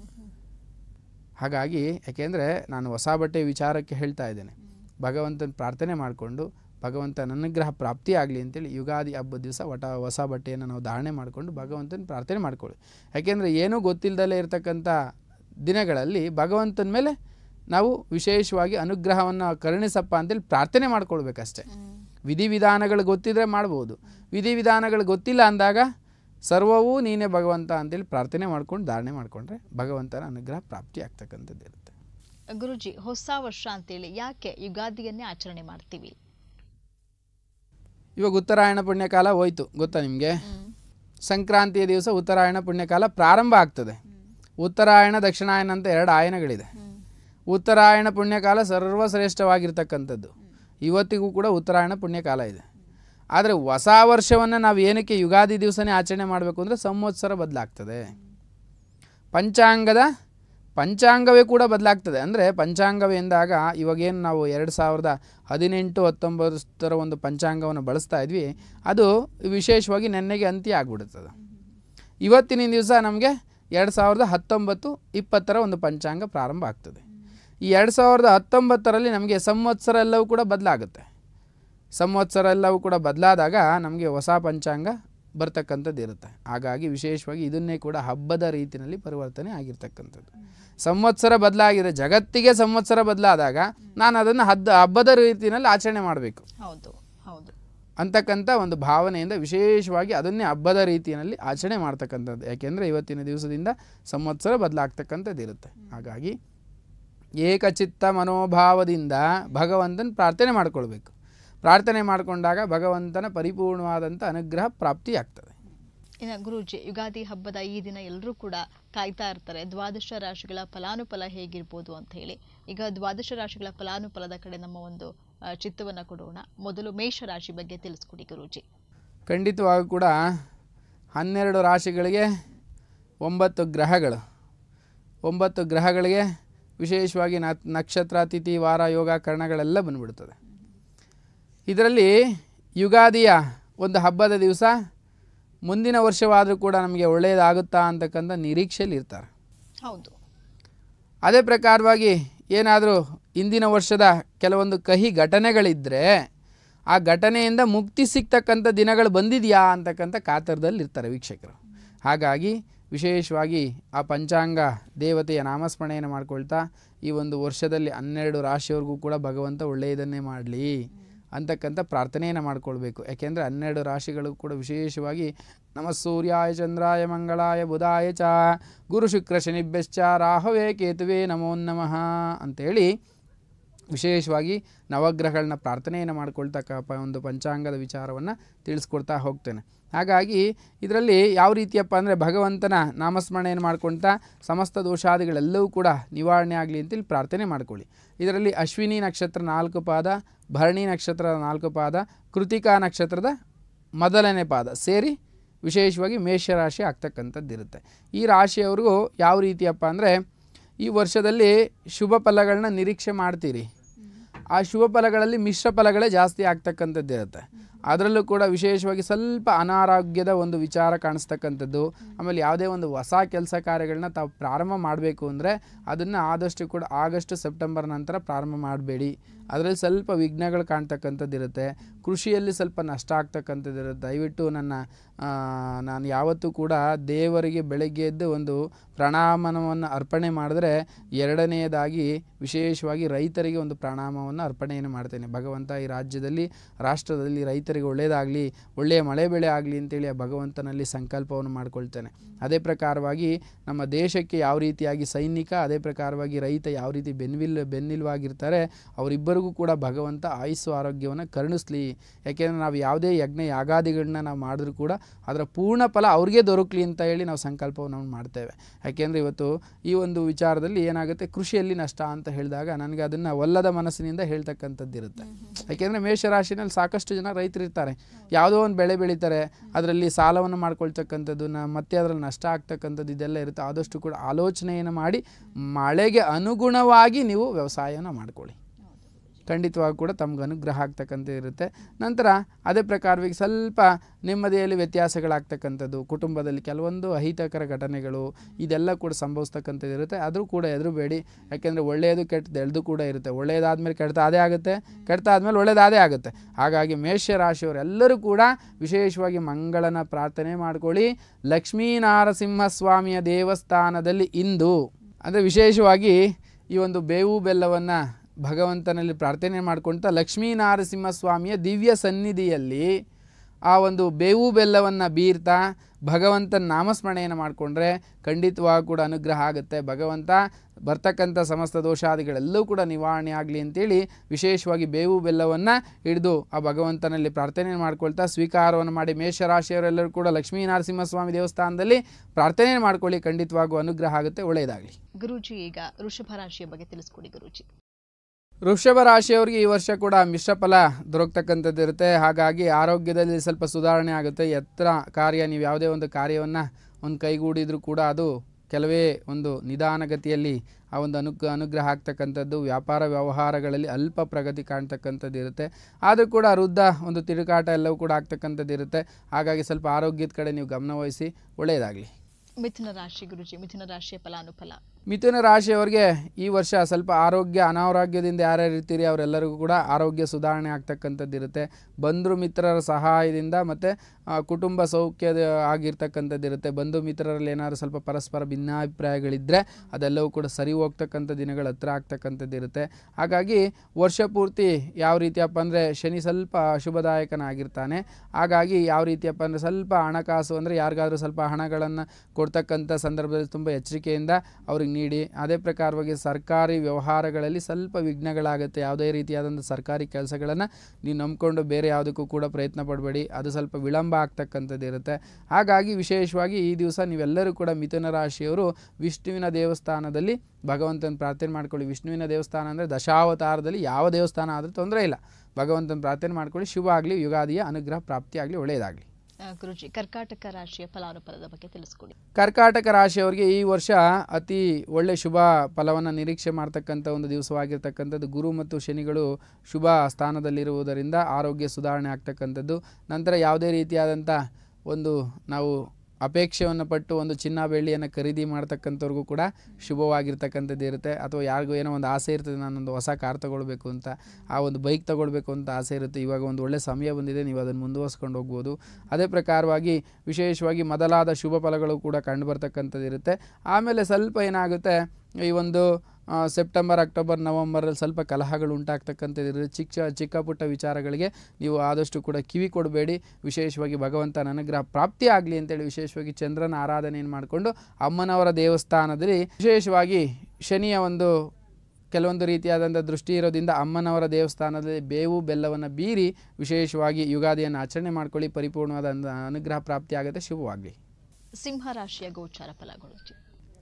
ಹಾಗಾಗಿ ಯಾಕೆಂದರೆ ನಾನು ಹೊಸ ಬಟ್ಟೆ ವಿಚಾರಕ್ಕೆ ಹೇಳ್ತಾ ಇದ್ದೇನೆ ಭಗವಂತನ ಪ್ರಾರ್ಥನೆ ಮಾಡಿಕೊಂಡು ಭಗವಂತನ ಅನುಗ್ರಹ ಪ್ರಾಪ್ತಿ ಆಗಲಿ ಅಂತೇಳಿ ಯುಗಾದಿ ಹಬ್ಬದ ದಿವಸ ಒಟ ಹೊಸ ಬಟ್ಟೆಯನ್ನು ನಾವು ಧಾರಣೆ ಮಾಡಿಕೊಂಡು ಭಗವಂತನ ಪ್ರಾರ್ಥನೆ ಮಾಡ್ಕೊಳ್ಳಿ ಯಾಕೆಂದರೆ ಏನೂ ಗೊತ್ತಿಲ್ಲದಲ್ಲೇ ಇರತಕ್ಕಂಥ ದಿನಗಳಲ್ಲಿ ಭಗವಂತನ ಮೇಲೆ ನಾವು ವಿಶೇಷವಾಗಿ ಅನುಗ್ರಹವನ್ನು ಕರುಣಿಸಪ್ಪ ಅಂತೇಳಿ ಪ್ರಾರ್ಥನೆ ಮಾಡ್ಕೊಳ್ಬೇಕಷ್ಟೆ ವಿಧಿವಿಧಾನಗಳು ಗೊತ್ತಿದ್ರೆ ಮಾಡ್ಬೋದು ವಿಧಿವಿಧಾನಗಳು ಗೊತ್ತಿಲ್ಲ ಅಂದಾಗ ಸರ್ವವೂ ನೀನೇ ಭಗವಂತ ಅಂತೇಳಿ ಪ್ರಾರ್ಥನೆ ಮಾಡ್ಕೊಂಡು ಧಾರಣೆ ಮಾಡಿಕೊಂಡ್ರೆ ಭಗವಂತನ ಅನುಗ್ರಹ ಪ್ರಾಪ್ತಿ ಆಗ್ತಕ್ಕಂಥದ್ದು ಇರುತ್ತೆ ಗುರುಜಿ ಹೊಸ ವರ್ಷ ಅಂತೇಳಿ ಯಾಕೆ ಯುಗಾದಿಯನ್ನೇ ಆಚರಣೆ ಮಾಡ್ತೀವಿ ಇವಾಗ ಉತ್ತರಾಯಣ ಪುಣ್ಯಕಾಲ ಹೋಯ್ತು ಗೊತ್ತಾ ನಿಮಗೆ ಸಂಕ್ರಾಂತಿಯ ದಿವಸ ಉತ್ತರಾಯಣ ಪುಣ್ಯಕಾಲ ಪ್ರಾರಂಭ ಆಗ್ತದೆ ಉತ್ತರಾಯಣ ದಕ್ಷಿಣಾಯನ ಅಂತ ಎರಡು ಆಯನಗಳಿದೆ ಉತ್ತರಾಯಣ ಪುಣ್ಯಕಾಲ ಸರ್ವಶ್ರೇಷ್ಠವಾಗಿರ್ತಕ್ಕಂಥದ್ದು ಇವತ್ತಿಗೂ ಕೂಡ ಉತ್ತರಾಯಣ ಪುಣ್ಯಕಾಲ ಇದೆ ಆದರೆ ಹೊಸ ವರ್ಷವನ್ನು ನಾವು ಏನಕ್ಕೆ ಯುಗಾದಿ ದಿವಸನೇ ಆಚರಣೆ ಮಾಡಬೇಕು ಅಂದರೆ ಸಂವತ್ಸರ ಬದಲಾಗ್ತದೆ ಪಂಚಾಂಗದ ಪಂಚಾಂಗವೇ ಕೂಡ ಬದಲಾಗ್ತದೆ ಅಂದರೆ ಪಂಚಾಂಗವೇ ಎಂದಾಗ ಇವಾಗೇನು ನಾವು ಎರಡು ಸಾವಿರದ ಹದಿನೆಂಟು ಹತ್ತೊಂಬತ್ತರ ಒಂದು ಪಂಚಾಂಗವನ್ನು ಬಳಸ್ತಾ ಇದ್ವಿ ಅದು ವಿಶೇಷವಾಗಿ ನೆನ್ನೆಗೆ ಅಂತ್ಯ ಆಗಿಬಿಡುತ್ತದೆ ಇವತ್ತಿನ ದಿವಸ ನಮಗೆ ಎರಡು ಸಾವಿರದ ಹತ್ತೊಂಬತ್ತು ಇಪ್ಪತ್ತರ ಒಂದು ಪಂಚಾಂಗ ಪ್ರಾರಂಭ ಆಗ್ತದೆ ಈ ಎರಡು ಸಾವಿರದ ಹತ್ತೊಂಬತ್ತರಲ್ಲಿ ನಮಗೆ ಸಂವತ್ಸರ ಎಲ್ಲವೂ ಕೂಡ ಬದಲಾಗುತ್ತೆ ಸಂವತ್ಸರ ಎಲ್ಲವೂ ಕೂಡ ಬದಲಾದಾಗ ನಮಗೆ ಹೊಸ ಪಂಚಾಂಗ ಬರ್ತಕ್ಕಂಥದ್ದು ಇರುತ್ತೆ ಹಾಗಾಗಿ ವಿಶೇಷವಾಗಿ ಇದನ್ನೇ ಕೂಡ ಹಬ್ಬದ ರೀತಿಯಲ್ಲಿ ಪರಿವರ್ತನೆ ಆಗಿರ್ತಕ್ಕಂಥದ್ದು ಸಂವತ್ಸರ ಬದಲಾಗಿದೆ ಜಗತ್ತಿಗೆ ಸಂವತ್ಸರ ಬದಲಾದಾಗ ನಾನು ಅದನ್ನು ಹದ್ದ ಹಬ್ಬದ ರೀತಿಯಲ್ಲಿ ಆಚರಣೆ ಮಾಡಬೇಕು ಹೌದು ಹೌದು ಅಂತಕ್ಕಂಥ ಒಂದು ಭಾವನೆಯಿಂದ ವಿಶೇಷವಾಗಿ ಅದನ್ನೇ ಹಬ್ಬದ ರೀತಿಯಲ್ಲಿ ಆಚರಣೆ ಮಾಡ್ತಕ್ಕಂಥದ್ದು ಯಾಕೆಂದರೆ ಇವತ್ತಿನ ದಿವಸದಿಂದ ಸಂವತ್ಸರ ಬದಲಾಗ್ತಕ್ಕಂಥದ್ದು ಇರುತ್ತೆ ಹಾಗಾಗಿ ಏಕಚಿತ್ತ ಮನೋಭಾವದಿಂದ ಭಗವಂತನ ಪ್ರಾರ್ಥನೆ ಮಾಡ್ಕೊಳ್ಬೇಕು ಪ್ರಾರ್ಥನೆ ಮಾಡಿಕೊಂಡಾಗ ಭಗವಂತನ ಪರಿಪೂರ್ಣವಾದಂಥ ಅನುಗ್ರಹ ಪ್ರಾಪ್ತಿಯಾಗ್ತದೆ ಇನ್ನು ಗುರೂಜಿ ಯುಗಾದಿ ಹಬ್ಬದ ಈ ದಿನ ಎಲ್ಲರೂ ಕೂಡ ಕಾಯ್ತಾ ಇರ್ತಾರೆ ದ್ವಾದಶ ರಾಶಿಗಳ ಫಲಾನುಫಲ ಹೇಗಿರ್ಬೋದು ಅಂತ ಹೇಳಿ ಈಗ ದ್ವಾದಶ ರಾಶಿಗಳ ಫಲಾನುಫಲದ ಕಡೆ ನಮ್ಮ ಒಂದು ಆ, ಚಿತ್ತವನ್ನ ಕೊಡೋಣ ಮೊದಲು ಮೇಷ ರಾಶಿ ಬಗ್ಗೆ ತಿಳಿಸ್ಕೊಡಿ ಗುರೂಜಿ ಖಂಡಿತವಾಗೂ ಕೂಡ ಹನ್ನೆರಡು ರಾಶಿಗಳಿಗೆ ಒಂಬತ್ತು ಗ್ರಹಗಳು ಒಂಬತ್ತು ಗ್ರಹಗಳಿಗೆ ವಿಶೇಷವಾಗಿ ನ ನಕ್ಷತ್ರ ತಿಥಿ ವಾರ ಯೋಗ ಕರ್ಣಗಳೆಲ್ಲ ಬಂದ್ಬಿಡ್ತದೆ ಇದರಲ್ಲಿ ಯುಗಾದಿಯ ಒಂದು ಹಬ್ಬದ ದಿವಸ ಮುಂದಿನ ವರ್ಷವಾದರೂ ಕೂಡ ನಮಗೆ ಒಳ್ಳೆಯದಾಗುತ್ತಾ ಅಂತಕ್ಕಂಥ ನಿರೀಕ್ಷೆಯಲ್ಲಿ ಇರ್ತಾರೆ ಹೌದು ಅದೇ ಪ್ರಕಾರವಾಗಿ ಏನಾದರೂ ಇಂದಿನ ವರ್ಷದ ಕೆಲವೊಂದು ಕಹಿ ಘಟನೆಗಳಿದ್ದರೆ ಆ ಘಟನೆಯಿಂದ ಮುಕ್ತಿ ಸಿಗ್ತಕ್ಕಂಥ ದಿನಗಳು ಬಂದಿದೆಯಾ ಅಂತಕ್ಕಂಥ ಕಾತರದಲ್ಲಿ ಇರ್ತಾರೆ ವೀಕ್ಷಕರು ಹಾಗಾಗಿ ವಿಶೇಷವಾಗಿ ಆ ಪಂಚಾಂಗ ದೇವತೆಯ ನಾಮಸ್ಮರಣೆಯನ್ನು ಮಾಡ್ಕೊಳ್ತಾ ಈ ಒಂದು ವರ್ಷದಲ್ಲಿ ಹನ್ನೆರಡು ರಾಶಿಯವ್ರಿಗೂ ಕೂಡ ಭಗವಂತ ಒಳ್ಳೆಯದನ್ನೇ ಮಾಡಲಿ ಅಂತಕ್ಕಂಥ ಪ್ರಾರ್ಥನೆಯನ್ನು ಮಾಡ್ಕೊಳ್ಬೇಕು ಯಾಕೆಂದರೆ ಹನ್ನೆರಡು ರಾಶಿಗಳು ಕೂಡ ವಿಶೇಷವಾಗಿ ನಮ ಸೂರ್ಯಾಯ ಚಂದ್ರಾಯ ಮಂಗಳಾಯ ಬುಧಾಯ ಚ ಗುರು ಶುಕ್ರ ಶನಿಭ್ಯಶ್ಚ ರಾಹವೇ ಕೇತುವೆ ನಮೋ ನಮಃ ಅಂತೇಳಿ ವಿಶೇಷವಾಗಿ ನವಗ್ರಹಗಳನ್ನ ಪ್ರಾರ್ಥನೆಯನ್ನು ಮಾಡ್ಕೊಳ್ತಕ್ಕ ಪ ಒಂದು ಪಂಚಾಂಗದ ವಿಚಾರವನ್ನು ತಿಳಿಸ್ಕೊಡ್ತಾ ಹೋಗ್ತೇನೆ ಹಾಗಾಗಿ ಇದರಲ್ಲಿ ಯಾವ ರೀತಿಯಪ್ಪ ಅಂದರೆ ಭಗವಂತನ ನಾಮಸ್ಮರಣೆಯನ್ನು ಮಾಡ್ಕೊಳ್ತಾ ಸಮಸ್ತ ದೋಷಾದಿಗಳೆಲ್ಲವೂ ಕೂಡ ನಿವಾರಣೆ ಆಗಲಿ ಅಂತೇಳಿ ಪ್ರಾರ್ಥನೆ ಮಾಡ್ಕೊಳ್ಳಿ ಇದರಲ್ಲಿ ಅಶ್ವಿನಿ ನಕ್ಷತ್ರ ನಾಲ್ಕು ಪಾದ ಭರಣಿ ನಕ್ಷತ್ರದ ನಾಲ್ಕು ಪಾದ ಕೃತಿಕಾ ನಕ್ಷತ್ರದ ಮೊದಲನೇ ಪಾದ ಸೇರಿ ವಿಶೇಷವಾಗಿ ಮೇಷರಾಶಿ ಆಗ್ತಕ್ಕಂಥದ್ದಿರುತ್ತೆ ಈ ರಾಶಿಯವ್ರಿಗೂ ಯಾವ ರೀತಿಯಪ್ಪ ಅಂದರೆ ಈ ವರ್ಷದಲ್ಲಿ ಶುಭ ಫಲಗಳನ್ನ ನಿರೀಕ್ಷೆ ಮಾಡ್ತೀರಿ ಆ ಶುಭ ಫಲಗಳಲ್ಲಿ ಮಿಶ್ರ ಫಲಗಳೇ ಜಾಸ್ತಿ ಆಗ್ತಕ್ಕಂಥದ್ದು ಇರುತ್ತೆ ಅದರಲ್ಲೂ ಕೂಡ ವಿಶೇಷವಾಗಿ ಸ್ವಲ್ಪ ಅನಾರೋಗ್ಯದ ಒಂದು ವಿಚಾರ ಕಾಣಿಸ್ತಕ್ಕಂಥದ್ದು ಆಮೇಲೆ ಯಾವುದೇ ಒಂದು ಹೊಸ ಕೆಲಸ ಕಾರ್ಯಗಳನ್ನ ತಾವು ಪ್ರಾರಂಭ ಮಾಡಬೇಕು ಅಂದರೆ ಅದನ್ನು ಆದಷ್ಟು ಕೂಡ ಆಗಸ್ಟ್ ಸೆಪ್ಟೆಂಬರ್ ನಂತರ ಪ್ರಾರಂಭ ಮಾಡಬೇಡಿ ಅದರಲ್ಲಿ ಸ್ವಲ್ಪ ವಿಘ್ನಗಳು ಕಾಣ್ತಕ್ಕಂಥದ್ದು ಇರುತ್ತೆ ಕೃಷಿಯಲ್ಲಿ ಸ್ವಲ್ಪ ನಷ್ಟ ಆಗ್ತಕ್ಕಂಥದ್ದು ಇರುತ್ತೆ ದಯವಿಟ್ಟು ನನ್ನ ಆ, ನಾನು ಯಾವತ್ತೂ ಕೂಡ ದೇವರಿಗೆ ಬೆಳಗ್ಗೆ ಎದ್ದು ಒಂದು ಪ್ರಣಾಮನವನ್ನು ಅರ್ಪಣೆ ಮಾಡಿದ್ರೆ ಎರಡನೆಯದಾಗಿ ವಿಶೇಷವಾಗಿ ರೈತರಿಗೆ ಒಂದು ಪ್ರಣಾಮವನ್ನು ಅರ್ಪಣೆಯನ್ನು ಮಾಡ್ತೇನೆ ಭಗವಂತ ಈ ರಾಜ್ಯದಲ್ಲಿ ರಾಷ್ಟ್ರದಲ್ಲಿ ರೈತರಿಗೆ ಒಳ್ಳೆಯದಾಗಲಿ ಒಳ್ಳೆಯ ಮಳೆ ಬೆಳೆ ಆಗಲಿ ಅಂತೇಳಿ ಆ ಭಗವಂತನಲ್ಲಿ ಸಂಕಲ್ಪವನ್ನು ಮಾಡ್ಕೊಳ್ತೇನೆ ಅದೇ ಪ್ರಕಾರವಾಗಿ ನಮ್ಮ ದೇಶಕ್ಕೆ ಯಾವ ರೀತಿಯಾಗಿ ಸೈನಿಕ ಅದೇ ಪ್ರಕಾರವಾಗಿ ರೈತ ಯಾವ ರೀತಿ ಬೆನ್ವಿಲ್ ಬೆನ್ನಿಲ್ವಾಗಿರ್ತಾರೆ ಅವರಿಬ್ಬರಿಗೂ ಕೂಡ ಭಗವಂತ ಆಯುಸ್ಸು ಆರೋಗ್ಯವನ್ನು ಕರುಣಿಸ್ಲಿ ಯಾಕೆಂದರೆ ನಾವು ಯಾವುದೇ ಯಜ್ಞ ಯಾಗಾದಿಗಳನ್ನ ನಾವು ಮಾಡಿದ್ರೂ ಕೂಡ ಅದರ ಪೂರ್ಣ ಫಲ ಅವ್ರಿಗೆ ದೊರಕಲಿ ಅಂತ ಹೇಳಿ ನಾವು ಸಂಕಲ್ಪವನ್ನು ನಾವು ಮಾಡ್ತೇವೆ ಯಾಕೆಂದರೆ ಇವತ್ತು ಈ ಒಂದು ವಿಚಾರದಲ್ಲಿ ಏನಾಗುತ್ತೆ ಕೃಷಿಯಲ್ಲಿ ನಷ್ಟ ಅಂತ ಹೇಳಿದಾಗ ನನಗೆ ಅದನ್ನು ಒಲ್ಲದ ಮನಸ್ಸಿನಿಂದ ಹೇಳ್ತಕ್ಕಂಥದ್ದು ಇರುತ್ತೆ ಯಾಕೆಂದರೆ ಮೇಷರಾಶಿನಲ್ಲಿ ಸಾಕಷ್ಟು ಜನ ರೈತರು ಇರ್ತಾರೆ ಯಾವುದೋ ಒಂದು ಬೆಳೆ ಬೆಳೀತಾರೆ ಅದರಲ್ಲಿ ಸಾಲವನ್ನು ಮಾಡ್ಕೊಳ್ತಕ್ಕಂಥದ್ದು ನ ಮತ್ತೆ ಅದರಲ್ಲಿ ನಷ್ಟ ಆಗ್ತಕ್ಕಂಥದ್ದು ಇದೆಲ್ಲ ಇರುತ್ತೆ ಆದಷ್ಟು ಕೂಡ ಆಲೋಚನೆಯನ್ನು ಮಾಡಿ ಮಳೆಗೆ ಅನುಗುಣವಾಗಿ ನೀವು ವ್ಯವಸಾಯನ ಮಾಡ್ಕೊಳ್ಳಿ ಖಂಡಿತವಾಗಿ ಕೂಡ ತಮ್ಗೆ ಅನುಗ್ರಹ ಆಗ್ತಕ್ಕಂಥ ಇರುತ್ತೆ ನಂತರ ಅದೇ ಪ್ರಕಾರವಾಗಿ ಸ್ವಲ್ಪ ನೆಮ್ಮದಿಯಲ್ಲಿ ವ್ಯತ್ಯಾಸಗಳಾಗ್ತಕ್ಕಂಥದ್ದು ಕುಟುಂಬದಲ್ಲಿ ಕೆಲವೊಂದು ಅಹಿತಕರ ಘಟನೆಗಳು ಇದೆಲ್ಲ ಕೂಡ ಸಂಭವಿಸ್ತಕ್ಕಂಥದ್ದು ಇರುತ್ತೆ ಆದರೂ ಕೂಡ ಹೆದರಬೇಡಿ ಯಾಕೆಂದರೆ ಒಳ್ಳೆಯದು ಕೆಟ್ಟದ್ದು ಎಳ್ದು ಕೂಡ ಇರುತ್ತೆ ಒಳ್ಳೆಯದಾದ್ಮೇಲೆ ಕೆಡ್ತ ಅದೇ ಆಗುತ್ತೆ ಕೆಡ್ತ ಆದಮೇಲೆ ಒಳ್ಳೆಯದಾದೇ ಆಗುತ್ತೆ ಹಾಗಾಗಿ ಮೇಷ ರಾಶಿಯವರೆಲ್ಲರೂ ಕೂಡ ವಿಶೇಷವಾಗಿ ಮಂಗಳನ ಪ್ರಾರ್ಥನೆ ಮಾಡ್ಕೊಳ್ಳಿ ಲಕ್ಷ್ಮೀನಾರಸಿಂಹ ಸ್ವಾಮಿಯ ದೇವಸ್ಥಾನದಲ್ಲಿ ಇಂದು ಅಂದರೆ ವಿಶೇಷವಾಗಿ ಈ ಒಂದು ಬೇವು ಬೆಲ್ಲವನ್ನು ಭಗವಂತನಲ್ಲಿ ಪ್ರಾರ್ಥನೆ ಮಾಡ್ಕೊಳ್ತಾ ಲಕ್ಷ್ಮೀನಾರಸಿಂಹ ಸ್ವಾಮಿಯ ದಿವ್ಯ ಸನ್ನಿಧಿಯಲ್ಲಿ ಆ ಒಂದು ಬೇವು ಬೆಲ್ಲವನ್ನು ಬೀರ್ತಾ ಭಗವಂತನ ನಾಮಸ್ಮರಣೆಯನ್ನು ಮಾಡಿಕೊಂಡ್ರೆ ಖಂಡಿತವಾಗಿ ಕೂಡ ಅನುಗ್ರಹ ಆಗುತ್ತೆ ಭಗವಂತ ಬರ್ತಕ್ಕಂಥ ಸಮಸ್ತ ದೋಷಾದಿಗಳೆಲ್ಲವೂ ಕೂಡ ನಿವಾರಣೆ ಆಗಲಿ ಅಂತೇಳಿ ವಿಶೇಷವಾಗಿ ಬೇವು ಬೆಲ್ಲವನ್ನು ಹಿಡಿದು ಆ ಭಗವಂತನಲ್ಲಿ ಪ್ರಾರ್ಥನೆ ಮಾಡ್ಕೊಳ್ತಾ ಸ್ವೀಕಾರವನ್ನು ಮಾಡಿ ಮೇಷರಾಶಿಯವರೆಲ್ಲರೂ ಕೂಡ ಲಕ್ಷ್ಮೀ ನರಸಿಂಹಸ್ವಾಮಿ ದೇವಸ್ಥಾನದಲ್ಲಿ ಪ್ರಾರ್ಥನೆ ಮಾಡ್ಕೊಳ್ಳಿ ಖಂಡಿತವಾಗೂ ಅನುಗ್ರಹ ಆಗುತ್ತೆ ಒಳ್ಳೆಯದಾಗಲಿ ಗುರೂಜಿ ಈಗ ವೃಷಭ ರಾಶಿಯ ಬಗ್ಗೆ ತಿಳಿಸ್ಕೊಡಿ ಗುರೂಜಿ ವೃಷಭ ರಾಶಿಯವರಿಗೆ ಈ ವರ್ಷ ಕೂಡ ಮಿಶ್ರ ಫಲ ದೊರಕತಕ್ಕಂಥದ್ದು ಇರುತ್ತೆ ಹಾಗಾಗಿ ಆರೋಗ್ಯದಲ್ಲಿ ಸ್ವಲ್ಪ ಸುಧಾರಣೆ ಆಗುತ್ತೆ ಎತ್ತರ ಕಾರ್ಯ ನೀವು ಯಾವುದೇ ಒಂದು ಕಾರ್ಯವನ್ನು ಒಂದು ಕೈಗೂಡಿದರೂ ಕೂಡ ಅದು ಕೆಲವೇ ಒಂದು ನಿಧಾನಗತಿಯಲ್ಲಿ ಆ ಒಂದು ಅನು ಅನುಗ್ರಹ ಆಗ್ತಕ್ಕಂಥದ್ದು ವ್ಯಾಪಾರ ವ್ಯವಹಾರಗಳಲ್ಲಿ ಅಲ್ಪ ಪ್ರಗತಿ ಕಾಣ್ತಕ್ಕಂಥದ್ದು ಇರುತ್ತೆ ಆದರೂ ಕೂಡ ವೃದ್ಧ ಒಂದು ತಿರುಗಾಟ ಎಲ್ಲವೂ ಕೂಡ ಆಗ್ತಕ್ಕಂಥದ್ದು ಇರುತ್ತೆ ಹಾಗಾಗಿ ಸ್ವಲ್ಪ ಆರೋಗ್ಯದ ಕಡೆ ನೀವು ಗಮನ ವಹಿಸಿ ಒಳ್ಳೆಯದಾಗಲಿ ಮಿಥುನ ರಾಶಿ ಗುರೂಜಿ ಮಿಥುನ ರಾಶಿಯ ಫಲಾನುಫಲ ಮಿಥುನ ರಾಶಿಯವರಿಗೆ ಈ ವರ್ಷ ಸ್ವಲ್ಪ ಆರೋಗ್ಯ ಅನಾರೋಗ್ಯದಿಂದ ಯಾರ್ಯಾರು ಇರ್ತೀರಿ ಅವರೆಲ್ಲರಿಗೂ ಕೂಡ ಆರೋಗ್ಯ ಸುಧಾರಣೆ ಆಗ್ತಕ್ಕಂಥದ್ದು ಇರುತ್ತೆ ಬಂಧು ಮಿತ್ರರ ಸಹಾಯದಿಂದ ಮತ್ತು ಕುಟುಂಬ ಸೌಖ್ಯದ ಆಗಿರ್ತಕ್ಕಂಥದ್ದು ಇರುತ್ತೆ ಬಂಧು ಮಿತ್ರರಲ್ಲಿ ಏನಾದರೂ ಸ್ವಲ್ಪ ಪರಸ್ಪರ ಭಿನ್ನಾಭಿಪ್ರಾಯಗಳಿದ್ದರೆ ಅದೆಲ್ಲವೂ ಕೂಡ ಸರಿ ಹೋಗ್ತಕ್ಕಂಥ ದಿನಗಳು ಹತ್ರ ಆಗ್ತಕ್ಕಂಥದ್ದು ಇರುತ್ತೆ ಹಾಗಾಗಿ ವರ್ಷ ಪೂರ್ತಿ ಯಾವ ರೀತಿಯಪ್ಪ ಅಂದರೆ ಶನಿ ಸ್ವಲ್ಪ ಅಶುಭದಾಯಕನಾಗಿರ್ತಾನೆ ಹಾಗಾಗಿ ಯಾವ ರೀತಿಯಪ್ಪ ಅಂದರೆ ಸ್ವಲ್ಪ ಹಣಕಾಸು ಅಂದರೆ ಯಾರಿಗಾದ್ರೂ ಸ್ವಲ್ಪ ಹಣಗಳನ್ನು ಕೊಡ್ತಕ್ಕಂಥ ಸಂದರ್ಭದಲ್ಲಿ ತುಂಬ ಎಚ್ಚರಿಕೆಯಿಂದ ಅವ್ರಿಗೆ ನೀಡಿ ಅದೇ ಪ್ರಕಾರವಾಗಿ ಸರ್ಕಾರಿ ವ್ಯವಹಾರಗಳಲ್ಲಿ ಸ್ವಲ್ಪ ವಿಘ್ನಗಳಾಗುತ್ತೆ ಯಾವುದೇ ರೀತಿಯಾದಂಥ ಸರ್ಕಾರಿ ಕೆಲಸಗಳನ್ನು ನೀವು ನಂಬ್ಕೊಂಡು ಬೇರೆ ಯಾವುದಕ್ಕೂ ಕೂಡ ಪ್ರಯತ್ನ ಪಡಬೇಡಿ ಅದು ಸ್ವಲ್ಪ ವಿಳಂಬ ಆಗ್ತಕ್ಕಂಥದ್ದು ಇರುತ್ತೆ ಹಾಗಾಗಿ ವಿಶೇಷವಾಗಿ ಈ ದಿವಸ ನೀವೆಲ್ಲರೂ ಕೂಡ ಮಿಥುನ ರಾಶಿಯವರು ವಿಷ್ಣುವಿನ ದೇವಸ್ಥಾನದಲ್ಲಿ ಭಗವಂತನ ಪ್ರಾರ್ಥನೆ ಮಾಡ್ಕೊಳ್ಳಿ ವಿಷ್ಣುವಿನ ದೇವಸ್ಥಾನ ಅಂದರೆ ದಶಾವತಾರದಲ್ಲಿ ಯಾವ ದೇವಸ್ಥಾನ ಆದರೂ ತೊಂದರೆ ಇಲ್ಲ ಭಗವಂತನ ಪ್ರಾರ್ಥನೆ ಮಾಡ್ಕೊಳ್ಳಿ ಶುಭ ಆಗಲಿ ಯುಗಾದಿಯ ಅನುಗ್ರಹ ಪ್ರಾಪ್ತಿಯಾಗಲಿ ಒಳ್ಳೆಯದಾಗಲಿ ಆ, ಗುರೂಜಿ ಕರ್ಕಾಟಕ ರಾಶಿಯ ಫಲಾನುಫಲದ ಬಗ್ಗೆ ತಿಳಿಸ್ಕೊಡಿ ಕರ್ಕಾಟಕ ರಾಶಿಯವರಿಗೆ ಈ ವರ್ಷ ಅತಿ ಒಳ್ಳೆ ಶುಭ ಫಲವನ್ನು ನಿರೀಕ್ಷೆ ಮಾಡ್ತಕ್ಕಂಥ ಒಂದು ದಿವಸವಾಗಿರ್ತಕ್ಕಂಥದ್ದು ಗುರು ಮತ್ತು ಶನಿಗಳು ಶುಭ ಸ್ಥಾನದಲ್ಲಿರುವುದರಿಂದ ಆರೋಗ್ಯ ಸುಧಾರಣೆ ಆಗ್ತಕ್ಕಂಥದ್ದು ನಂತರ ಯಾವುದೇ ರೀತಿಯಾದಂಥ ಒಂದು ನಾವು ಅಪೇಕ್ಷೆಯನ್ನು ಪಟ್ಟು ಒಂದು ಚಿನ್ನ ಬೆಳ್ಳಿಯನ್ನು ಖರೀದಿ ಮಾಡ್ತಕ್ಕಂಥವ್ರಿಗೂ ಕೂಡ ಶುಭವಾಗಿರ್ತಕ್ಕಂಥದ್ದು ಇರುತ್ತೆ ಅಥವಾ ಯಾರಿಗೂ ಏನೋ ಒಂದು ಆಸೆ ಇರ್ತದೆ ನಾನೊಂದು ಹೊಸ ಕಾರ್ ತೊಗೊಳ್ಬೇಕು ಅಂತ ಆ ಒಂದು ಬೈಕ್ ತೊಗೊಳ್ಬೇಕು ಅಂತ ಆಸೆ ಇರುತ್ತೆ ಇವಾಗ ಒಂದು ಒಳ್ಳೆ ಸಮಯ ಬಂದಿದೆ ನೀವು ಅದನ್ನು ಮುಂದುವರ್ಸ್ಕೊಂಡು ಹೋಗ್ಬೋದು ಅದೇ ಪ್ರಕಾರವಾಗಿ ವಿಶೇಷವಾಗಿ ಮೊದಲಾದ ಶುಭ ಫಲಗಳು ಕೂಡ ಕಂಡು ಬರ್ತಕ್ಕಂಥದ್ದು ಇರುತ್ತೆ ಆಮೇಲೆ ಸ್ವಲ್ಪ ಏನಾಗುತ್ತೆ ಈ ಒಂದು ಆ, ಸೆಪ್ಟೆಂಬರ್ ಅಕ್ಟೋಬರ್ ನವಂಬರಲ್ಲಿ ಸ್ವಲ್ಪ ಕಲಹಗಳು ಉಂಟಾಗ್ತಕ್ಕಂಥದ್ದು ಇರುತ್ತೆ ಚಿಕ್ಕ ಚಿಕ್ಕ ಪುಟ್ಟ ವಿಚಾರಗಳಿಗೆ ನೀವು ಆದಷ್ಟು ಕೂಡ ಕಿವಿ ಕೊಡಬೇಡಿ ವಿಶೇಷವಾಗಿ ಭಗವಂತನ ಅನುಗ್ರಹ ಪ್ರಾಪ್ತಿ ಆಗಲಿ ಅಂತೇಳಿ ವಿಶೇಷವಾಗಿ ಚಂದ್ರನ ಆರಾಧನೆಯನ್ನು ಮಾಡಿಕೊಂಡು ಅಮ್ಮನವರ ದೇವಸ್ಥಾನದಲ್ಲಿ ವಿಶೇಷವಾಗಿ ಶನಿಯ ಒಂದು ಕೆಲವೊಂದು ರೀತಿಯಾದಂಥ ದೃಷ್ಟಿ ಇರೋದ್ರಿಂದ ಅಮ್ಮನವರ ದೇವಸ್ಥಾನದಲ್ಲಿ ಬೇವು ಬೆಲ್ಲವನ್ನು ಬೀರಿ ವಿಶೇಷವಾಗಿ ಯುಗಾದಿಯನ್ನು ಆಚರಣೆ ಮಾಡ್ಕೊಳ್ಳಿ ಪರಿಪೂರ್ಣವಾದ ಅನು- ಅನುಗ್ರಹ ಪ್ರಾಪ್ತಿ ಆಗುತ್ತೆ ಶುಭವಾಗಲಿ ಸಿಂಹ ರಾಶಿಯ ಗೋಚಾರ ಫಲ ಗುರೂಜಿ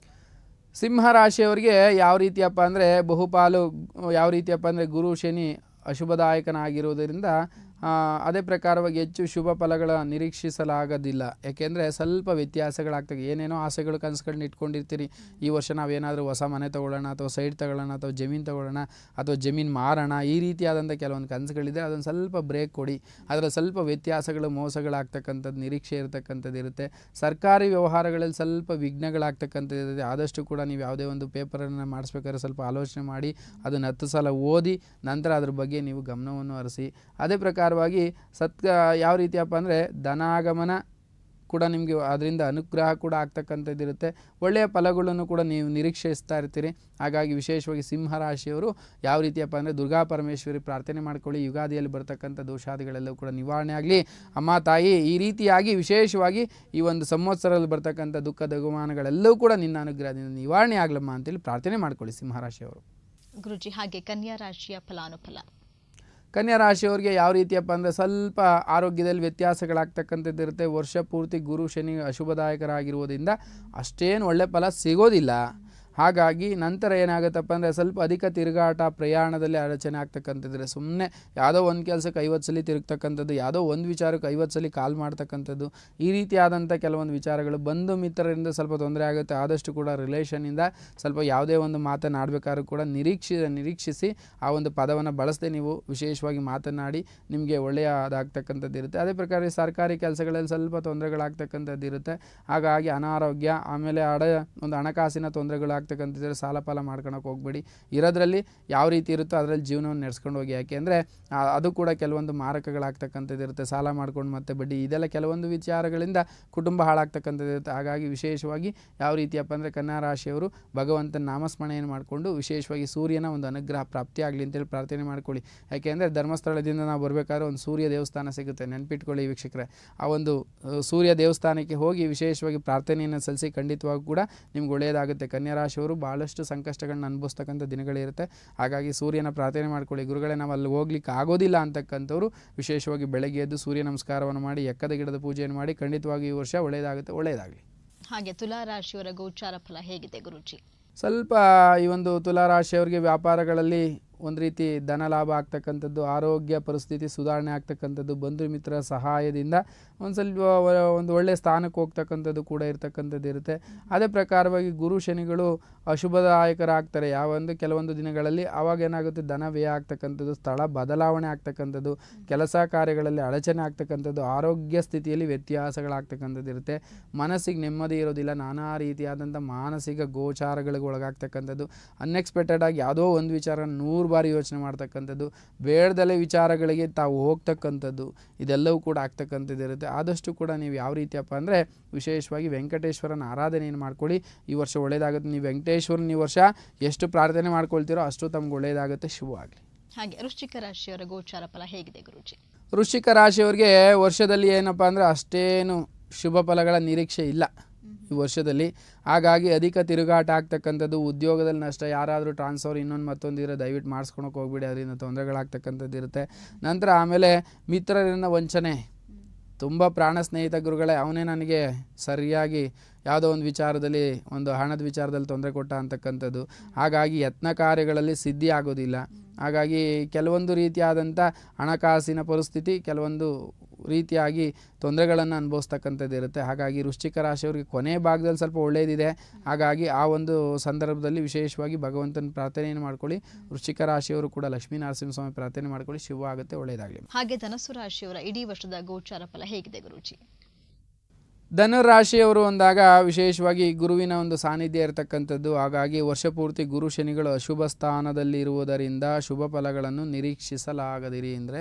ಸಿಂಹ ರಾಶಿಯವರಿಗೆ ಯಾವ ರೀತಿಯಪ್ಪ ಅಂದರೆ ಬಹುಪಾಲು ಯಾವ ರೀತಿಯಪ್ಪ ಅಂದರೆ ಗುರು ಶನಿ ಅಶುಭದಾಯಕನಾಗಿರುವುದರಿಂದ ಆ, ಅದೇ ಪ್ರಕಾರವಾಗಿ ಹೆಚ್ಚು ಶುಭ ಫಲಗಳ ನಿರೀಕ್ಷಿಸಲಾಗೋದಿಲ್ಲ ಯಾಕೆಂದರೆ ಸ್ವಲ್ಪ ವ್ಯತ್ಯಾಸಗಳಾಗ್ತವೆ ಏನೇನೋ ಆಸೆಗಳು ಕನಸುಗಳನ್ನ ಇಟ್ಕೊಂಡಿರ್ತೀರಿ ಈ ವರ್ಷ ನಾವೇನಾದರೂ ಹೊಸ ಮನೆ ತೊಗೊಳ್ಳೋಣ ಅಥವಾ ಸೈಡ್ ತೊಗೊಳ್ಳೋಣ ಅಥವಾ ಜಮೀನು ತೊಗೊಳ್ಳೋಣ ಅಥವಾ ಜಮೀನು ಮಾರೋಣ ಈ ರೀತಿಯಾದಂಥ ಕೆಲವೊಂದು ಕನಸುಗಳಿದೆ ಅದನ್ನು ಸ್ವಲ್ಪ ಬ್ರೇಕ್ ಕೊಡಿ ಅದರಲ್ಲಿ ಸ್ವಲ್ಪ ವ್ಯತ್ಯಾಸಗಳು ಮೋಸಗಳಾಗ್ತಕ್ಕಂಥದ್ದು ನಿರೀಕ್ಷೆ ಇರತಕ್ಕಂಥದ್ದು ಇರುತ್ತೆ ಸರ್ಕಾರಿ ವ್ಯವಹಾರಗಳಲ್ಲಿ ಸ್ವಲ್ಪ ವಿಘ್ನಗಳಾಗ್ತಕ್ಕಂಥದ್ದು ಇರುತ್ತೆ ಆದಷ್ಟು ಕೂಡ ನೀವು ಯಾವುದೇ ಒಂದು ಪೇಪರನ್ನು ಮಾಡಿಸ್ಬೇಕಾದ್ರೆ ಸ್ವಲ್ಪ ಆಲೋಚನೆ ಮಾಡಿ ಅದನ್ನು ಹತ್ತು ಸಲ ಓದಿ ನಂತರ ಅದ್ರ ಬಗ್ಗೆ ನೀವು ಗಮನವನ್ನು ಹರಿಸಿ ಅದೇ ಪ್ರಕಾರವಾಗಿ ಸತ್ ಯಾವ ರೀತಿಯಪ್ಪ ಅಂದರೆ ಧನಾಗಮನ ಕೂಡ ನಿಮಗೆ ಅದರಿಂದ ಅನುಗ್ರಹ ಕೂಡ ಆಗ್ತಕ್ಕಂಥದ್ದು ಇರುತ್ತೆ ಒಳ್ಳೆಯ ಫಲಗಳನ್ನು ಕೂಡ ನೀವು ನಿರೀಕ್ಷಿಸ್ತಾ ಇರ್ತೀರಿ ಹಾಗಾಗಿ ವಿಶೇಷವಾಗಿ ಸಿಂಹ ರಾಶಿಯವರು ಯಾವ ರೀತಿಯಪ್ಪ ಅಂದರೆ ದುರ್ಗಾ ಪರಮೇಶ್ವರಿ ಪ್ರಾರ್ಥನೆ ಮಾಡ್ಕೊಳ್ಳಿ ಯುಗಾದಿಯಲ್ಲಿ ಬರ್ತಕ್ಕಂಥ ದೋಷಾದಿಗಳೆಲ್ಲವೂ ಕೂಡ ನಿವಾರಣೆ ಆಗಲಿ ಅಮ್ಮ ತಾಯಿ ಈ ರೀತಿಯಾಗಿ ವಿಶೇಷವಾಗಿ ಈ ಒಂದು ಸಂವತ್ಸರದಲ್ಲಿ ಬರ್ತಕ್ಕಂಥ ದುಃಖ ದಗುಮಾನಗಳೆಲ್ಲವೂ ಕೂಡ ನಿನ್ನ ಅನುಗ್ರಹದಿಂದ ನಿವಾರಣೆ ಆಗಲಮ್ಮ ಅಂತೇಳಿ ಪ್ರಾರ್ಥನೆ ಮಾಡ್ಕೊಳ್ಳಿ ಸಿಂಹರಾಶಿಯವರು ಗುರುಜಿ ಹಾಗೆ ಕನ್ಯಾ ರಾಶಿಯ ಫಲಾನುಫಲ ಕನ್ಯಾ ರಾಶಿಯವರಿಗೆ ಯಾವ ರೀತಿಯಪ್ಪ ಅಂದರೆ ಸ್ವಲ್ಪ ಆರೋಗ್ಯದಲ್ಲಿ ವ್ಯತ್ಯಾಸಗಳಾಗ್ತಕ್ಕಂಥದ್ದು ಇರುತ್ತೆ ವರ್ಷ ಪೂರ್ತಿ ಗುರು ಶನಿ ಅಶುಭದಾಯಕರಾಗಿರುವುದರಿಂದ ಅಷ್ಟೇನು ಒಳ್ಳೆ ಫಲ ಸಿಗೋದಿಲ್ಲ ಹಾಗಾಗಿ ನಂತರ ಏನಾಗುತ್ತಪ್ಪ ಅಂದರೆ ಸ್ವಲ್ಪ ಅಧಿಕ ತಿರುಗಾಟ ಪ್ರಯಾಣದಲ್ಲಿ ಅಡಚಣೆ ಆಗ್ತಕ್ಕಂಥದ್ದು ಸುಮ್ಮನೆ ಯಾವುದೋ ಒಂದು ಕೆಲಸಕ್ಕೆ ಐವತ್ತು ಸಲ ತಿರುಗ್ತಕ್ಕಂಥದ್ದು ಯಾವುದೋ ಒಂದು ವಿಚಾರಕ್ಕೆ ಐವತ್ತು ಸಲ ಕಾಲ್ ಮಾಡ್ತಕ್ಕಂಥದ್ದು ಈ ರೀತಿಯಾದಂಥ ಕೆಲವೊಂದು ವಿಚಾರಗಳು ಬಂಧು ಮಿತ್ರರಿಂದ ಸ್ವಲ್ಪ ತೊಂದರೆ ಆಗುತ್ತೆ ಆದಷ್ಟು ಕೂಡ ರಿಲೇಷನಿಂದ ಸ್ವಲ್ಪ ಯಾವುದೇ ಒಂದು ಮಾತನಾಡಬೇಕಾದ್ರೂ ಕೂಡ ನಿರೀಕ್ಷಿ ನಿರೀಕ್ಷಿಸಿ ಆ ಒಂದು ಪದವನ್ನು ಬಳಸದೆ ನೀವು ವಿಶೇಷವಾಗಿ ಮಾತನಾಡಿ ನಿಮಗೆ ಒಳ್ಳೆಯದಾಗ್ತಕ್ಕಂಥದ್ದು ಇರುತ್ತೆ ಅದೇ ಪ್ರಕಾರ ಸರ್ಕಾರಿ ಕೆಲಸಗಳಲ್ಲಿ ಸ್ವಲ್ಪ ತೊಂದರೆಗಳಾಗ್ತಕ್ಕಂಥದ್ದು ಇರುತ್ತೆ ಹಾಗಾಗಿ ಅನಾರೋಗ್ಯ ಆಮೇಲೆ ಅಡ ಒಂದು ಹಣಕಾಸಿನ ತೊಂದರೆಗಳಾಗ್ತಕ್ಕಂಥ ಆಗ್ತಕ್ಕಂಥದ್ದು ಸಾಲ ಪಾಲ ಮಾಡ್ಕೊಳಕ್ಕೆ ಹೋಗ್ಬೇಡಿ ಇರೋದ್ರಲ್ಲಿ ಯಾವ ರೀತಿ ಇರುತ್ತೋ ಅದರಲ್ಲಿ ಜೀವನವನ್ನು ನಡೆಸ್ಕೊಂಡು ಹೋಗಿ ಯಾಕೆ ಅಂದರೆ ಅದು ಕೂಡ ಕೆಲವೊಂದು ಮಾರಕಗಳಾಗ್ತಕ್ಕಂಥದ್ದು ಇರುತ್ತೆ ಸಾಲ ಮಾಡ್ಕೊಂಡು ಮತ್ತೆ ಬಡ್ಡಿ ಇದೆಲ್ಲ ಕೆಲವೊಂದು ವಿಚಾರಗಳಿಂದ ಕುಟುಂಬ ಹಾಳಾಗ್ತಕ್ಕಂಥದ್ದು ಇರುತ್ತೆ ಹಾಗಾಗಿ ವಿಶೇಷವಾಗಿ ಯಾವ ರೀತಿಯಪ್ಪ ಅಂದರೆ ಕನ್ಯಾ ರಾಶಿಯವರು ಭಗವಂತನ ನಾಮಸ್ಮರಣೆಯನ್ನು ಮಾಡಿಕೊಂಡು ವಿಶೇಷವಾಗಿ ಸೂರ್ಯನ ಒಂದು ಅನುಗ್ರಹ ಪ್ರಾಪ್ತಿಯಾಗಲಿ ಅಂತೇಳಿ ಪ್ರಾರ್ಥನೆ ಮಾಡ್ಕೊಳ್ಳಿ ಯಾಕೆಂದರೆ ಧರ್ಮಸ್ಥಳದಿಂದ ನಾವು ಬರಬೇಕಾದ್ರೆ ಒಂದು ಸೂರ್ಯ ದೇವಸ್ಥಾನ ಸಿಗುತ್ತೆ ನೆನ್ಪಿಟ್ಕೊಳ್ಳಿ ವೀಕ್ಷಕರೇ ಆ ಒಂದು ಆ, ಸೂರ್ಯ ದೇವಸ್ಥಾನಕ್ಕೆ ಹೋಗಿ ವಿಶೇಷವಾಗಿ ಪ್ರಾರ್ಥನೆಯನ್ನು ಸಲ್ಲಿಸಿ ಖಂಡಿತವಾಗೂ ಕೂಡ ನಿಮ್ಗೆ ಒಳ್ಳೆಯದಾಗುತ್ತೆ ಕನ್ಯಾ ರಾಶಿಯವರು ಭಾಳಷ್ಟು ಸಂಕಷ್ಟಗಳನ್ನ ಅನುಭವಿಸ್ತಕ್ಕಂಥ ದಿನಗಳಿರುತ್ತೆ ಹಾಗಾಗಿ ಸೂರ್ಯನ ಪ್ರಾರ್ಥನೆ ಮಾಡ್ಕೊಳ್ಳಿ ಗುರುಗಳೇ ನಾವು ಅಲ್ಲಿ ಹೋಗ್ಲಿಕ್ಕೆ ಆಗೋದಿಲ್ಲ ಅಂತಕ್ಕಂಥವ್ರು ವಿಶೇಷವಾಗಿ ಬೆಳಗ್ಗೆ ಎದ್ದು ಸೂರ್ಯ ನಮಸ್ಕಾರವನ್ನು ಮಾಡಿ ಎಕ್ಕದ ಗಿಡದ ಪೂಜೆಯನ್ನು ಮಾಡಿ ಖಂಡಿತವಾಗಿ ಈ ವರ್ಷ ಒಳ್ಳೆಯದಾಗುತ್ತೆ ಒಳ್ಳೆಯದಾಗಲಿ ಹಾಗೆ ತುಲಾ ರಾಶಿಯವರ ಗೋಚಾರ ಫಲ ಹೇಗಿದೆ ಗುರುಜಿ ಸ್ವಲ್ಪ ಈ ಒಂದು ತುಲಾ ರಾಶಿಯವರಿಗೆ ವ್ಯಾಪಾರಗಳಲ್ಲಿ ಒಂದು ರೀತಿ ಧನ ಲಾಭ ಆಗ್ತಕ್ಕಂಥದ್ದು ಆರೋಗ್ಯ ಪರಿಸ್ಥಿತಿ ಸುಧಾರಣೆ ಆಗ್ತಕ್ಕಂಥದ್ದು ಬಂಧು ಮಿತ್ರರ ಸಹಾಯದಿಂದ ಒಂದು ಸ್ವಲ್ಪ ವ- ಒಂದು ಒಳ್ಳೆಯ ಸ್ಥಾನಕ್ಕೆ ಹೋಗ್ತಕ್ಕಂಥದ್ದು ಕೂಡ ಇರ್ತಕ್ಕಂಥದ್ದು ಇರುತ್ತೆ ಅದೇ ಪ್ರಕಾರವಾಗಿ ಗುರು ಶನಿಗಳು ಅಶುಭದಾಯಕರಾಗ್ತಾರೆ ಯಾವೊಂದು ಕೆಲವೊಂದು ದಿನಗಳಲ್ಲಿ ಆವಾಗ ಏನಾಗುತ್ತೆ ಧನ ವ್ಯಯ ಆಗ್ತಕ್ಕಂಥದ್ದು ಸ್ಥಳ ಬದಲಾವಣೆ ಆಗ್ತಕ್ಕಂಥದ್ದು ಕೆಲಸ ಕಾರ್ಯಗಳಲ್ಲಿ ಅಡಚಣೆ ಆಗ್ತಕ್ಕಂಥದ್ದು ಆರೋಗ್ಯ ಸ್ಥಿತಿಯಲ್ಲಿ ವ್ಯತ್ಯಾಸಗಳಾಗ್ತಕ್ಕಂಥದ್ದು ಇರುತ್ತೆ ಮನಸ್ಸಿಗೆ ನೆಮ್ಮದಿ ಇರೋದಿಲ್ಲ ನಾನಾ ರೀತಿಯಾದಂಥ ಮಾನಸಿಕ ಗೋಚಾರಗಳಿಗೆ ಒಳಗಾಗ್ತಕ್ಕಂಥದ್ದು ಅನ್ಎಕ್ಸ್ಪೆಕ್ಟೆಡ್ ಆಗಿ ಯಾವುದೋ ಒಂದು ವಿಚಾರ ನೂರು ಬಾರಿ ಯೋಚನೆ ಮಾಡ್ತಕ್ಕಂಥದ್ದು ಬೇಡದಲ್ಲೇ ವಿಚಾರಗಳಿಗೆ ತಾವು ಹೋಗ್ತಕ್ಕಂಥದ್ದು ಇದೆಲ್ಲವೂ ಕೂಡ ಆಗ್ತಕ್ಕಂಥದ್ದು ಇರುತ್ತೆ ಆದಷ್ಟು ಕೂಡ ನೀವು ಯಾವ ರೀತಿಯಪ್ಪ ಅಂದರೆ ವಿಶೇಷವಾಗಿ ವೆಂಕಟೇಶ್ವರನ ಆರಾಧನೆಯನ್ನು ಮಾಡ್ಕೊಳ್ಳಿ ಈ ವರ್ಷ ಒಳ್ಳೆಯದಾಗುತ್ತೆ ನೀವು ವೆಂಕಟೇಶ್ವರನ ಈ ವರ್ಷ ಎಷ್ಟು ಪ್ರಾರ್ಥನೆ ಮಾಡ್ಕೊಳ್ತೀರೋ ಅಷ್ಟು ತಮ್ಗೆ ಒಳ್ಳೆಯದಾಗುತ್ತೆ ಶುಭವಾಗಲಿ ಹಾಗೆ ವೃಶ್ಚಿಕ ರಾಶಿಯವರ ಗೋಚಾರ ಫಲ ಹೇಗಿದೆ ಗುರುಜಿ ವೃಶ್ಚಿಕ ರಾಶಿಯವರಿಗೆ ವರ್ಷದಲ್ಲಿ ಏನಪ್ಪ ಅಂದರೆ ಅಷ್ಟೇನು ಶುಭ ಫಲಗಳ ನಿರೀಕ್ಷೆ ಇಲ್ಲ ಈ ವರ್ಷದಲ್ಲಿ ಹಾಗಾಗಿ ಅಧಿಕ ತಿರುಗಾಟ ಆಗ್ತಕ್ಕಂಥದ್ದು ಉದ್ಯೋಗದಲ್ಲಿ ನಷ್ಟ ಯಾರಾದರೂ ಟ್ರಾನ್ಸ್ಫರ್ ಇನ್ನೊಂದು ಮತ್ತೊಂದು ಇರೋ ದಯವಿಟ್ಟು ಮಾಡಿಸ್ಕೊಳಕ್ಕೆ ಹೋಗ್ಬಿಡಿ ಅದರಿಂದ ತೊಂದರೆಗಳಾಗ್ತಕ್ಕಂಥದ್ದು ಇರುತ್ತೆ ನಂತರ ಆಮೇಲೆ ಮಿತ್ರರಿಂದ ವಂಚನೆ ತುಂಬ ಪ್ರಾಣ ಸ್ನೇಹಿತ ಗುರುಗಳೇ ಅವನೇ ನನಗೆ ಸರಿಯಾಗಿ ಯಾವುದೋ ಒಂದು ವಿಚಾರದಲ್ಲಿ ಒಂದು ಹಣದ ವಿಚಾರದಲ್ಲಿ ತೊಂದರೆ ಕೊಟ್ಟ ಅಂತಕ್ಕಂಥದ್ದು ಹಾಗಾಗಿ ಯತ್ನ ಕಾರ್ಯಗಳಲ್ಲಿ ಸಿದ್ಧಿ ಆಗೋದಿಲ್ಲ ಹಾಗಾಗಿ ಕೆಲವೊಂದು ರೀತಿಯಾದಂಥ ಹಣಕಾಸಿನ ಪರಿಸ್ಥಿತಿ ಕೆಲವೊಂದು ರೀತಿಯಾಗಿ ತೊಂದರೆಗಳನ್ನು ಅನುಭವಿಸ್ತಕ್ಕಂಥದ್ದು ಇರುತ್ತೆ ಹಾಗಾಗಿ ವೃಶ್ಚಿಕ ರಾಶಿಯವರಿಗೆ ಕೊನೆ ಭಾಗದಲ್ಲಿ ಸ್ವಲ್ಪ ಒಳ್ಳೆಯದಿದೆ ಹಾಗಾಗಿ ಆ ಒಂದು ಸಂದರ್ಭದಲ್ಲಿ ವಿಶೇಷವಾಗಿ ಭಗವಂತನ ಪ್ರಾರ್ಥನೆಯನ್ನು ಮಾಡ್ಕೊಳ್ಳಿ ವೃಶ್ಚಿಕ ರಾಶಿಯವರು ಕೂಡ ಲಕ್ಷ್ಮೀ ನರಸಿಂಹಸ್ವಾಮಿ ಪ್ರಾರ್ಥನೆ ಮಾಡ್ಕೊಳ್ಳಿ ಶುಭ ಆಗುತ್ತೆ ಒಳ್ಳೆಯದಾಗಲಿ ಹಾಗೆ ಧನಸ್ಸು ರಾಶಿಯವರ ಇಡೀ ವರ್ಷದ ಗೋಚಾರ ಫಲ ಹೇಗಿದೆ ಗುರುಜಿ ಧನುರಾಶಿಯವರು ಅಂದಾಗ ವಿಶೇಷವಾಗಿ ಗುರುವಿನ ಒಂದು ಸಾನ್ನಿಧ್ಯ ಇರತಕ್ಕಂಥದ್ದು ಹಾಗಾಗಿ ವರ್ಷ ಪೂರ್ತಿ ಗುರು ಶನಿಗಳು ಅಶುಭ ಸ್ಥಾನದಲ್ಲಿ ಇರುವುದರಿಂದ ಶುಭ ಫಲಗಳನ್ನು ನಿರೀಕ್ಷಿಸಲಾಗದಿರಿ ಅಂದರೆ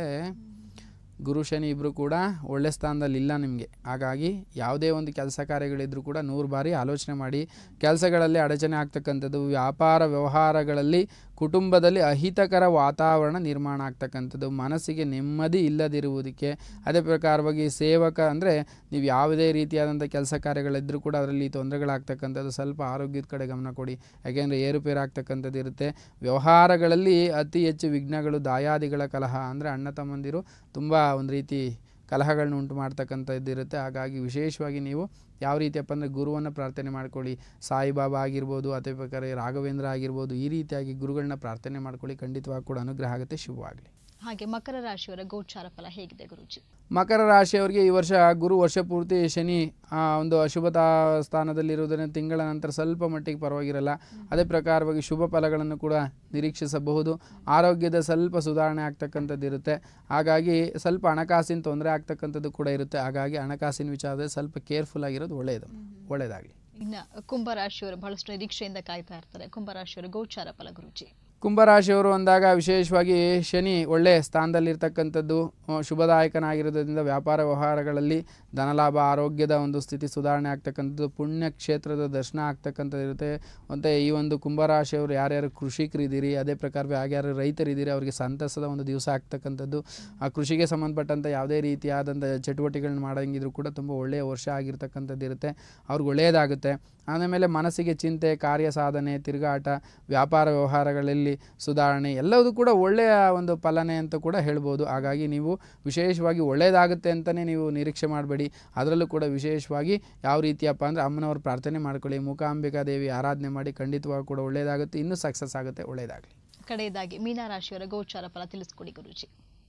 ಗುರು ಶನಿ ಇಬ್ಬರು ಕೂಡ ಒಳ್ಳೆ ಸ್ಥಾನದಲ್ಲಿ ಇಲ್ಲ ನಿಮಗೆ ಹಾಗಾಗಿ ಯಾವುದೇ ಒಂದು ಕೆಲಸ ಕಾರ್ಯಗಳಿದ್ರೂ ಕೂಡ ನೂರು ಬಾರಿ ಆಲೋಚನೆ ಮಾಡಿ ಕೆಲಸಗಳಲ್ಲಿ ಅಡಚಣೆ ಆಗ್ತಕ್ಕಂಥದ್ದು ವ್ಯಾಪಾರ ವ್ಯವಹಾರಗಳಲ್ಲಿ ಕುಟುಂಬದಲ್ಲಿ ಅಹಿತಕರ ವಾತಾವರಣ ನಿರ್ಮಾಣ ಆಗ್ತಕ್ಕಂಥದ್ದು ಮನಸ್ಸಿಗೆ ನೆಮ್ಮದಿ ಇಲ್ಲದಿರುವುದಕ್ಕೆ ಅದೇ ಪ್ರಕಾರವಾಗಿ ಸೇವಕ ಅಂದರೆ ನೀವು ಯಾವುದೇ ರೀತಿಯಾದಂಥ ಕೆಲಸ ಕಾರ್ಯಗಳಿದ್ದರೂ ಕೂಡ ಅದರಲ್ಲಿ ತೊಂದರೆಗಳಾಗ್ತಕ್ಕಂಥದ್ದು ಸ್ವಲ್ಪ ಆರೋಗ್ಯದ ಕಡೆ ಗಮನ ಕೊಡಿ ಯಾಕೆಂದರೆ ಏರುಪೇರು ಆಗ್ತಕ್ಕಂಥದ್ದು ಇರುತ್ತೆ ವ್ಯವಹಾರಗಳಲ್ಲಿ ಅತಿ ಹೆಚ್ಚು ವಿಘ್ನಗಳು ದಾಯಾದಿಗಳ ಕಲಹ ಅಂದರೆ ಅಣ್ಣ ತಮ್ಮಂದಿರು ತುಂಬ ಒಂದು ರೀತಿ ಕಲಹಗಳನ್ನ ಉಂಟು ಮಾಡ್ತಕ್ಕಂಥದ್ದು ಇರುತ್ತೆ ಹಾಗಾಗಿ ವಿಶೇಷವಾಗಿ ನೀವು ಯಾವ ರೀತಿಯಪ್ಪ ಅಂದರೆ ಗುರುವನ್ನು ಪ್ರಾರ್ಥನೆ ಮಾಡ್ಕೊಳ್ಳಿ ಸಾಯಿಬಾಬಾ ಆಗಿರ್ಬೋದು ಅದೇ ಪ್ರಕಾರ ರಾಘವೇಂದ್ರ ಆಗಿರ್ಬೋದು ಈ ರೀತಿಯಾಗಿ ಗುರುಗಳನ್ನ ಪ್ರಾರ್ಥನೆ ಮಾಡ್ಕೊಳ್ಳಿ ಖಂಡಿತವಾಗಿ ಕೂಡ ಅನುಗ್ರಹ ಆಗುತ್ತೆ ಶುಭವಾಗಲಿ ಹಾಗೆ ಮಕರ ರಾಶಿಯವರ ಗೋಚಾರ ಫಲ ಹೇಗಿದೆ ಗುರುಜಿ ಮಕರ ರಾಶಿಯವರಿಗೆ ಈ ವರ್ಷ ಗುರು ವರ್ಷ ಪೂರ್ತಿ ಶನಿ ಆ, ಒಂದು ಅಶುಭತಾ ಸ್ಥಾನದಲ್ಲಿರುವುದರಿಂದ ತಿಂಗಳ ನಂತರ ಸ್ವಲ್ಪ ಮಟ್ಟಿಗೆ ಪರವಾಗಿರಲ್ಲ ಅದೇ ಪ್ರಕಾರವಾಗಿ ಶುಭ ಫಲಗಳನ್ನು ಕೂಡ ನಿರೀಕ್ಷಿಸಬಹುದು ಆರೋಗ್ಯದ ಸ್ವಲ್ಪ ಸುಧಾರಣೆ ಆಗ್ತಕ್ಕಂಥದ್ದು ಇರುತ್ತೆ ಹಾಗಾಗಿ ಸ್ವಲ್ಪ ಹಣಕಾಸಿನ ತೊಂದರೆ ಆಗ್ತಕ್ಕಂಥದ್ದು ಕೂಡ ಇರುತ್ತೆ ಹಾಗಾಗಿ ಹಣಕಾಸಿನ ವಿಚಾರದಲ್ಲಿ ಸ್ವಲ್ಪ ಕೇರ್ಫುಲ್ ಆಗಿರೋದು ಒಳ್ಳೆಯದು ಒಳ್ಳೆಯದಾಗಲಿ ಇನ್ನು ಕುಂಭರಾಶಿಯವರು ಬಹಳಷ್ಟು ನಿರೀಕ್ಷೆಯಿಂದ ಕಾಯ್ತಾ ಇರ್ತಾರೆ ಕುಂಭರಾಶಿಯವರ ಗೋಚಾರ ಫಲ ಗುರುಜಿ ಕುಂಭರಾಶಿಯವರು ಅಂದಾಗ ವಿಶೇಷವಾಗಿ ಶನಿ ಒಳ್ಳೆ ಸ್ಥಾನದಲ್ಲಿರ್ತಕ್ಕಂಥದ್ದು ಆ, ಶುಭದಾಯಕನಾಗಿರೋದ್ರಿಂದ ವ್ಯಾಪಾರ ವ್ಯವಹಾರಗಳಲ್ಲಿ ಧನಲಾಭ ಆರೋಗ್ಯದ ಒಂದು ಸ್ಥಿತಿ ಸುಧಾರಣೆ ಆಗ್ತಕ್ಕಂಥದ್ದು ಪುಣ್ಯ ಕ್ಷೇತ್ರದ ದರ್ಶನ ಆಗ್ತಕ್ಕಂಥದ್ದು ಇರುತ್ತೆ ಮತ್ತು ಈ ಒಂದು ಕುಂಭರಾಶಿಯವರು ಯಾರ್ಯಾರು ಕೃಷಿಕರಿದ್ದೀರಿ ಅದೇ ಪ್ರಕಾರ ಯಾರ್ಯಾರು ರೈತರಿದ್ದೀರಿ ಅವರಿಗೆ ಸಂತಸದ ಒಂದು ದಿವಸ ಆಗ್ತಕ್ಕಂಥದ್ದು ಆ ಕೃಷಿಗೆ ಸಂಬಂಧಪಟ್ಟಂಥ ಯಾವುದೇ ರೀತಿಯಾದಂಥ ಚಟುವಟಿಕೆಗಳನ್ನ ಮಾಡೋಂಗಿದ್ರು ಕೂಡ ತುಂಬ ಒಳ್ಳೆಯ ವರ್ಷ ಆಗಿರ್ತಕ್ಕಂಥದ್ದು ಇರುತ್ತೆ ಅವ್ರಿಗೆ ಒಳ್ಳೆಯದಾಗುತ್ತೆ ಆಮೇಲೆ ಮನಸ್ಸಿಗೆ ಚಿಂತೆ ಕಾರ್ಯ ಸಾಧನೆ ತಿರುಗಾಟ ವ್ಯಾಪಾರ ವ್ಯವಹಾರಗಳಲ್ಲಿ ಸುಧಾರಣೆ ಎಲ್ಲವೂ ಕೂಡ ಒಳ್ಳೆಯ ಒಂದು ಫಲನೆ ಅಂತ ಕೂಡ ಹೇಳ್ಬೋದು ಹಾಗಾಗಿ ನೀವು ವಿಶೇಷವಾಗಿ ಒಳ್ಳೆಯದಾಗುತ್ತೆ ಅಂತಲೇ ನೀವು ನಿರೀಕ್ಷೆ ಮಾಡಬೇಡಿ ಅದರಲ್ಲೂ ಕೂಡ ವಿಶೇಷವಾಗಿ ಯಾವ ರೀತಿಯಪ್ಪ ಅಂದರೆ ಅಮ್ಮನವ್ರ ಪ್ರಾರ್ಥನೆ ಮಾಡ್ಕೊಳ್ಳಿ ಮೂಕಾಂಬಿಕಾ ದೇವಿ ಆರಾಧನೆ ಮಾಡಿ ಖಂಡಿತವಾಗಿ ಕೂಡ ಒಳ್ಳೆಯದಾಗುತ್ತೆ ಇನ್ನೂ ಸಕ್ಸಸ್ ಆಗುತ್ತೆ ಒಳ್ಳೆಯದಾಗಲಿ ಕಡೆಯದಾಗಿ ಮೀನರಾಶಿಯವರ ಗೋಚಾರ ಫಲ ತಿಳಿಸ್ಕೊಡಿ ಗುರುಜಿ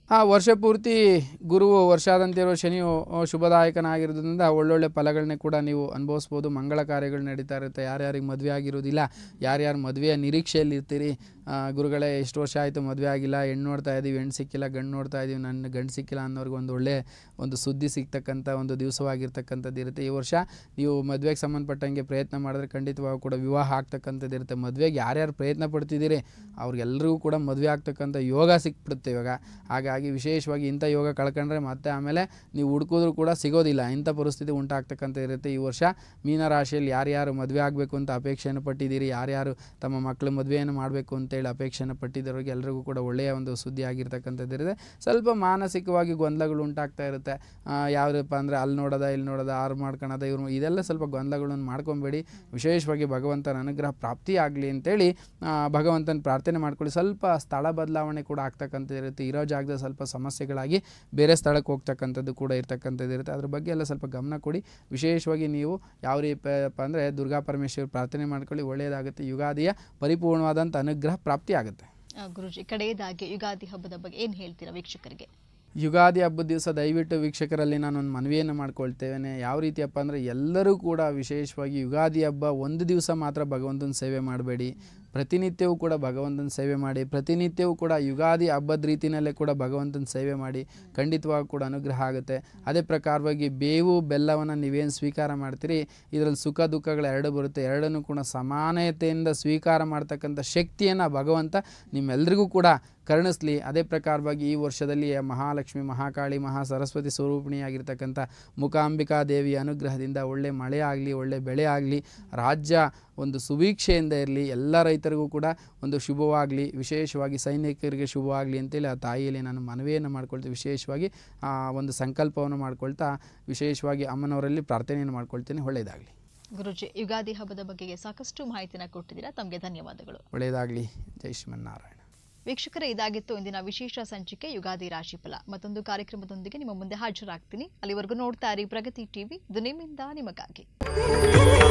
ಆ ವರ್ಷ ಪೂರ್ತಿ ಗುರುವು ವರ್ಷಾದಂತೆ ಇರೋ ಶನಿಯು ಆ, ಶುಭದಾಯಕನಾಗಿರೋದ್ರಿಂದ ಒಳ್ಳೊಳ್ಳೆ ಫಲಗಳನ್ನೇ ಕೂಡ ನೀವು ಅನುಭವಿಸ್ಬೋದು ಮಂಗಳ ಕಾರ್ಯಗಳು ನಡೀತಾ ಇರುತ್ತೆ ಯಾರ್ಯಾರಿಗೆ ಮದುವೆ ಆಗಿರೋದಿಲ್ಲ ಯಾರ್ಯಾರು ಮದುವೆಯ ನಿರೀಕ್ಷೆಯಲ್ಲಿ ಇರ್ತೀರಿ ಆ, ಗುರುಗಳೇ ಎಷ್ಟು ವರ್ಷ ಆಯಿತು ಮದುವೆ ಆಗಿಲ್ಲ ಹೆಣ್ಣು ನೋಡ್ತಾ ಇದ್ದೀವಿ ಹೆಣ್ಣು ಸಿಕ್ಕಿಲ್ಲ ಗಂಡು ನೋಡ್ತಾ ಇದ್ದೀವಿ ನನ್ನ ಗಂಡು ಸಿಕ್ಕಿಲ್ಲ ಅನ್ನೋರ್ಗೆ ಒಂದು ಒಳ್ಳೆ ಒಂದು ಸುದ್ದಿ ಸಿಗ್ತಕ್ಕಂಥ ಒಂದು ದಿವಸವಾಗಿರ್ತಕ್ಕಂಥದ್ದು ಇರುತ್ತೆ ಈ ವರ್ಷ ನೀವು ಮದುವೆಗೆ ಸಂಬಂಧಪಟ್ಟಂಗೆ ಪ್ರಯತ್ನ ಮಾಡಿದ್ರೆ ಖಂಡಿತವಾಗಿ ಕೂಡ ವಿವಾಹ ಆಗ್ತಕ್ಕಂಥದ್ದು ಇರುತ್ತೆ ಮದುವೆಗೆ ಯಾರ್ಯಾರು ಪ್ರಯತ್ನ ಪಡ್ತಿದ್ದೀರಿ ಅವ್ರಿಗೆಲ್ರಿಗೂ ಕೂಡ ಮದುವೆ ಆಗ್ತಕ್ಕಂಥ ಯೋಗ ಸಿಕ್ಬಿಡುತ್ತೆ ಇವಾಗ ಹಾಗಾಗಿ ವಿಶೇಷವಾಗಿ ಇಂಥ ಯೋಗ ಕಳ್ಕೊಂಡ್ರೆ ಮತ್ತೆ ಆಮೇಲೆ ನೀವು ಹುಡುಕಿದ್ರು ಕೂಡ ಸಿಗೋದಿಲ್ಲ ಇಂಥ ಪರಿಸ್ಥಿತಿ ಉಂಟಾಗ್ತಕ್ಕಂಥ ಇರುತ್ತೆ ಈ ವರ್ಷ ಮೀನರಾಶಿಯಲ್ಲಿ ಯಾರ್ಯಾರು ಮದುವೆ ಆಗಬೇಕು ಅಂತ ಅಪೇಕ್ಷೆಯನ್ನು ಪಟ್ಟಿದ್ದೀರಿ ಯಾರ್ಯಾರು ತಮ್ಮ ಮಕ್ಕಳು ಮದುವೆಯನ್ನು ಮಾಡಬೇಕು ಅಂತೇಳಿ ಅಪೇಕ್ಷೆಯನ್ನು ಪಟ್ಟಿದ್ದವ್ರಿಗೆ ಎಲ್ರಿಗೂ ಕೂಡ ಒಳ್ಳೆಯ ಒಂದು ಸುದ್ದಿ ಆಗಿರ್ತಕ್ಕಂಥದ್ದು ಇರುತ್ತೆ ಸ್ವಲ್ಪ ಮಾನಸಿಕವಾಗಿ ಗೊಂದಲಗಳು ಉಂಟಾಗ್ತಾ ಇರುತ್ತೆ ಆ, ಯಾವ್ದಪ್ಪ ಅಂದರೆ ಅಲ್ಲಿ ನೋಡೋದ ಇಲ್ಲಿ ನೋಡೋದ ಆರು ಮಾಡ್ಕೊಳೋದ ಇವ್ರು ಇದೆಲ್ಲ ಸ್ವಲ್ಪ ಗೊಂದಲಗಳನ್ನು ಮಾಡ್ಕೊಬೇಡಿ ವಿಶೇಷವಾಗಿ ಭಗವಂತನ ಅನುಗ್ರಹ ಪ್ರಾಪ್ತಿ ಆಗಲಿ ಅಂತೇಳಿ ಆ, ಭಗವಂತನ ಪ್ರಾರ್ಥನೆ ಮಾಡ್ಕೊಳ್ಳಿ ಸ್ವಲ್ಪ ಸ್ಥಳ ಬದಲಾವಣೆ ಕೂಡ ಆಗ್ತಕ್ಕಂಥದ್ದು ಇರುತ್ತೆ ಇರೋ ಜಾಗದಲ್ಲಿ ಸ್ವಲ್ಪ ಸಮಸ್ಯೆಗಳಾಗಿ ಬೇರೆ ಸ್ಥಳಕ್ಕೆ ಹೋಗ್ತಕ್ಕಂಥದ್ದು ಕೂಡ ಇರ್ತಕ್ಕಂಥದ್ದು ಇರುತ್ತೆ ಅದ್ರ ಬಗ್ಗೆ ಎಲ್ಲ ಸ್ವಲ್ಪ ಗಮನ ಕೊಡಿ ವಿಶೇಷವಾಗಿ ನೀವು ಯಾವ ರೀತಿಯಪ್ಪ ಅಂದರೆ ದುರ್ಗಾ ಪರಮೇಶ್ವರಿ ಪ್ರಾರ್ಥನೆ ಮಾಡ್ಕೊಳ್ಳಿ ಒಳ್ಳೆಯದಾಗುತ್ತೆ ಯುಗಾದಿಯ ಪರಿಪೂರ್ಣವಾದಂಥ ಅನುಗ್ರಹ ಪ್ರಾಪ್ತಿ ಆಗುತ್ತೆ ಆ, ಗುರುಜಿ ಕಡೆಯದಾಗಿ ಯುಗಾದಿ ಹಬ್ಬದ ಬಗ್ಗೆ ಏನು ಹೇಳ್ತೀರಾ ವೀಕ್ಷಕರಿಗೆ ಯುಗಾದಿ ಹಬ್ಬದ ದಿವಸ ದಯವಿಟ್ಟು ವೀಕ್ಷಕರಲ್ಲಿ ನಾನೊಂದು ಮನವಿಯನ್ನು ಮಾಡ್ಕೊಳ್ತೇನೆ ಯಾವ ರೀತಿಯಪ್ಪ ಅಂದರೆ ಎಲ್ಲರೂ ಕೂಡ ವಿಶೇಷವಾಗಿ ಯುಗಾದಿ ಹಬ್ಬ ಒಂದು ದಿವಸ ಮಾತ್ರ ಭಗವಂತನ ಸೇವೆ ಮಾಡಬೇಡಿ ಪ್ರತಿನಿತ್ಯವೂ ಕೂಡ ಭಗವಂತನ ಸೇವೆ ಮಾಡಿ ಪ್ರತಿನಿತ್ಯವೂ ಕೂಡ ಯುಗಾದಿ ಹಬ್ಬದ ರೀತಿಯಲ್ಲೇ ಕೂಡ ಭಗವಂತನ ಸೇವೆ ಮಾಡಿ ಖಂಡಿತವಾಗಿ ಕೂಡ ಅನುಗ್ರಹ ಆಗುತ್ತೆ ಅದೇ ಪ್ರಕಾರವಾಗಿ ಬೇವು ಬೆಲ್ಲವನ್ನು ನೀವೇನು ಸ್ವೀಕಾರ ಮಾಡ್ತೀರಿ ಇದರಲ್ಲಿ ಸುಖ ದುಃಖಗಳು ಎರಡು ಬರುತ್ತೆ ಎರಡನ್ನೂ ಕೂಡ ಸಮಾನತೆಯಿಂದ ಸ್ವೀಕಾರ ಮಾಡ್ತಕ್ಕಂಥ ಶಕ್ತಿಯನ್ನು ಭಗವಂತ ನಿಮ್ಮೆಲ್ರಿಗೂ ಕೂಡ ಕರುಣಿಸ್ಲಿ ಅದೇ ಪ್ರಕಾರವಾಗಿ ಈ ವರ್ಷದಲ್ಲಿ ಮಹಾಲಕ್ಷ್ಮಿ ಮಹಾಕಾಳಿ ಮಹಾ ಸರಸ್ವತಿ ಸ್ವರೂಪಿಣಿಯಾಗಿರ್ತಕ್ಕಂಥ ಮುಖಾಂಬಿಕಾ ದೇವಿಯ ಅನುಗ್ರಹದಿಂದ ಒಳ್ಳೆ ಮಳೆ ಆಗಲಿ ಒಳ್ಳೆ ಬೆಳೆ ಆಗಲಿ ರಾಜ್ಯ ಒಂದು ಸುಭೀಕ್ಷೆಯಿಂದ ಇರಲಿ ಎಲ್ಲ ರೈತರಿಗೂ ಕೂಡ ಒಂದು ಶುಭವಾಗಲಿ ವಿಶೇಷವಾಗಿ ಸೈನಿಕರಿಗೆ ಶುಭವಾಗಲಿ ಅಂತೇಳಿ ಆ ತಾಯಿಯಲ್ಲಿ ನಾನು ಮನವಿಯನ್ನು ಮಾಡ್ಕೊಳ್ತೀನಿ ವಿಶೇಷವಾಗಿ ಆ ಒಂದು ಸಂಕಲ್ಪವನ್ನು ಮಾಡ್ಕೊಳ್ತಾ ವಿಶೇಷವಾಗಿ ಅಮ್ಮನವರಲ್ಲಿ ಪ್ರಾರ್ಥನೆಯನ್ನು ಮಾಡ್ಕೊಳ್ತೀನಿ ಒಳ್ಳೆಯದಾಗಲಿ ಗುರುಜಿ ಯುಗಾದಿ ಹಬ್ಬದ ಬಗೆಗೆ ಸಾಕಷ್ಟು ಮಾಹಿತಿನ ಕೊಟ್ಟಿದ್ದೀರಾ ತಮಗೆ ಧನ್ಯವಾದಗಳು ಒಳ್ಳೆಯದಾಗಲಿ ಜೈ ಶ್ರೀಮನ್ನಾರಾಯಣ ವೀಕ್ಷಕರೇ ಇದಾಗಿತ್ತು ಇಂದಿನ ವಿಶೇಷ ಸಂಚಿಕೆ ಯುಗಾದಿ ರಾಶಿಫಲ ಮತ್ತೊಂದು ಕಾರ್ಯಕ್ರಮದೊಂದಿಗೆ ನಿಮ್ಮ ಮುಂದೆ ಹಾಜರಾಗ್ತೀನಿ ಅಲ್ಲಿವರೆಗೂ ನೋಡ್ತಾ ಇರಿ ಪ್ರಗತಿ ಟಿವಿ ಇದು ನಿಮ್ಮಿಂದ ನಿಮಗಾಗಿ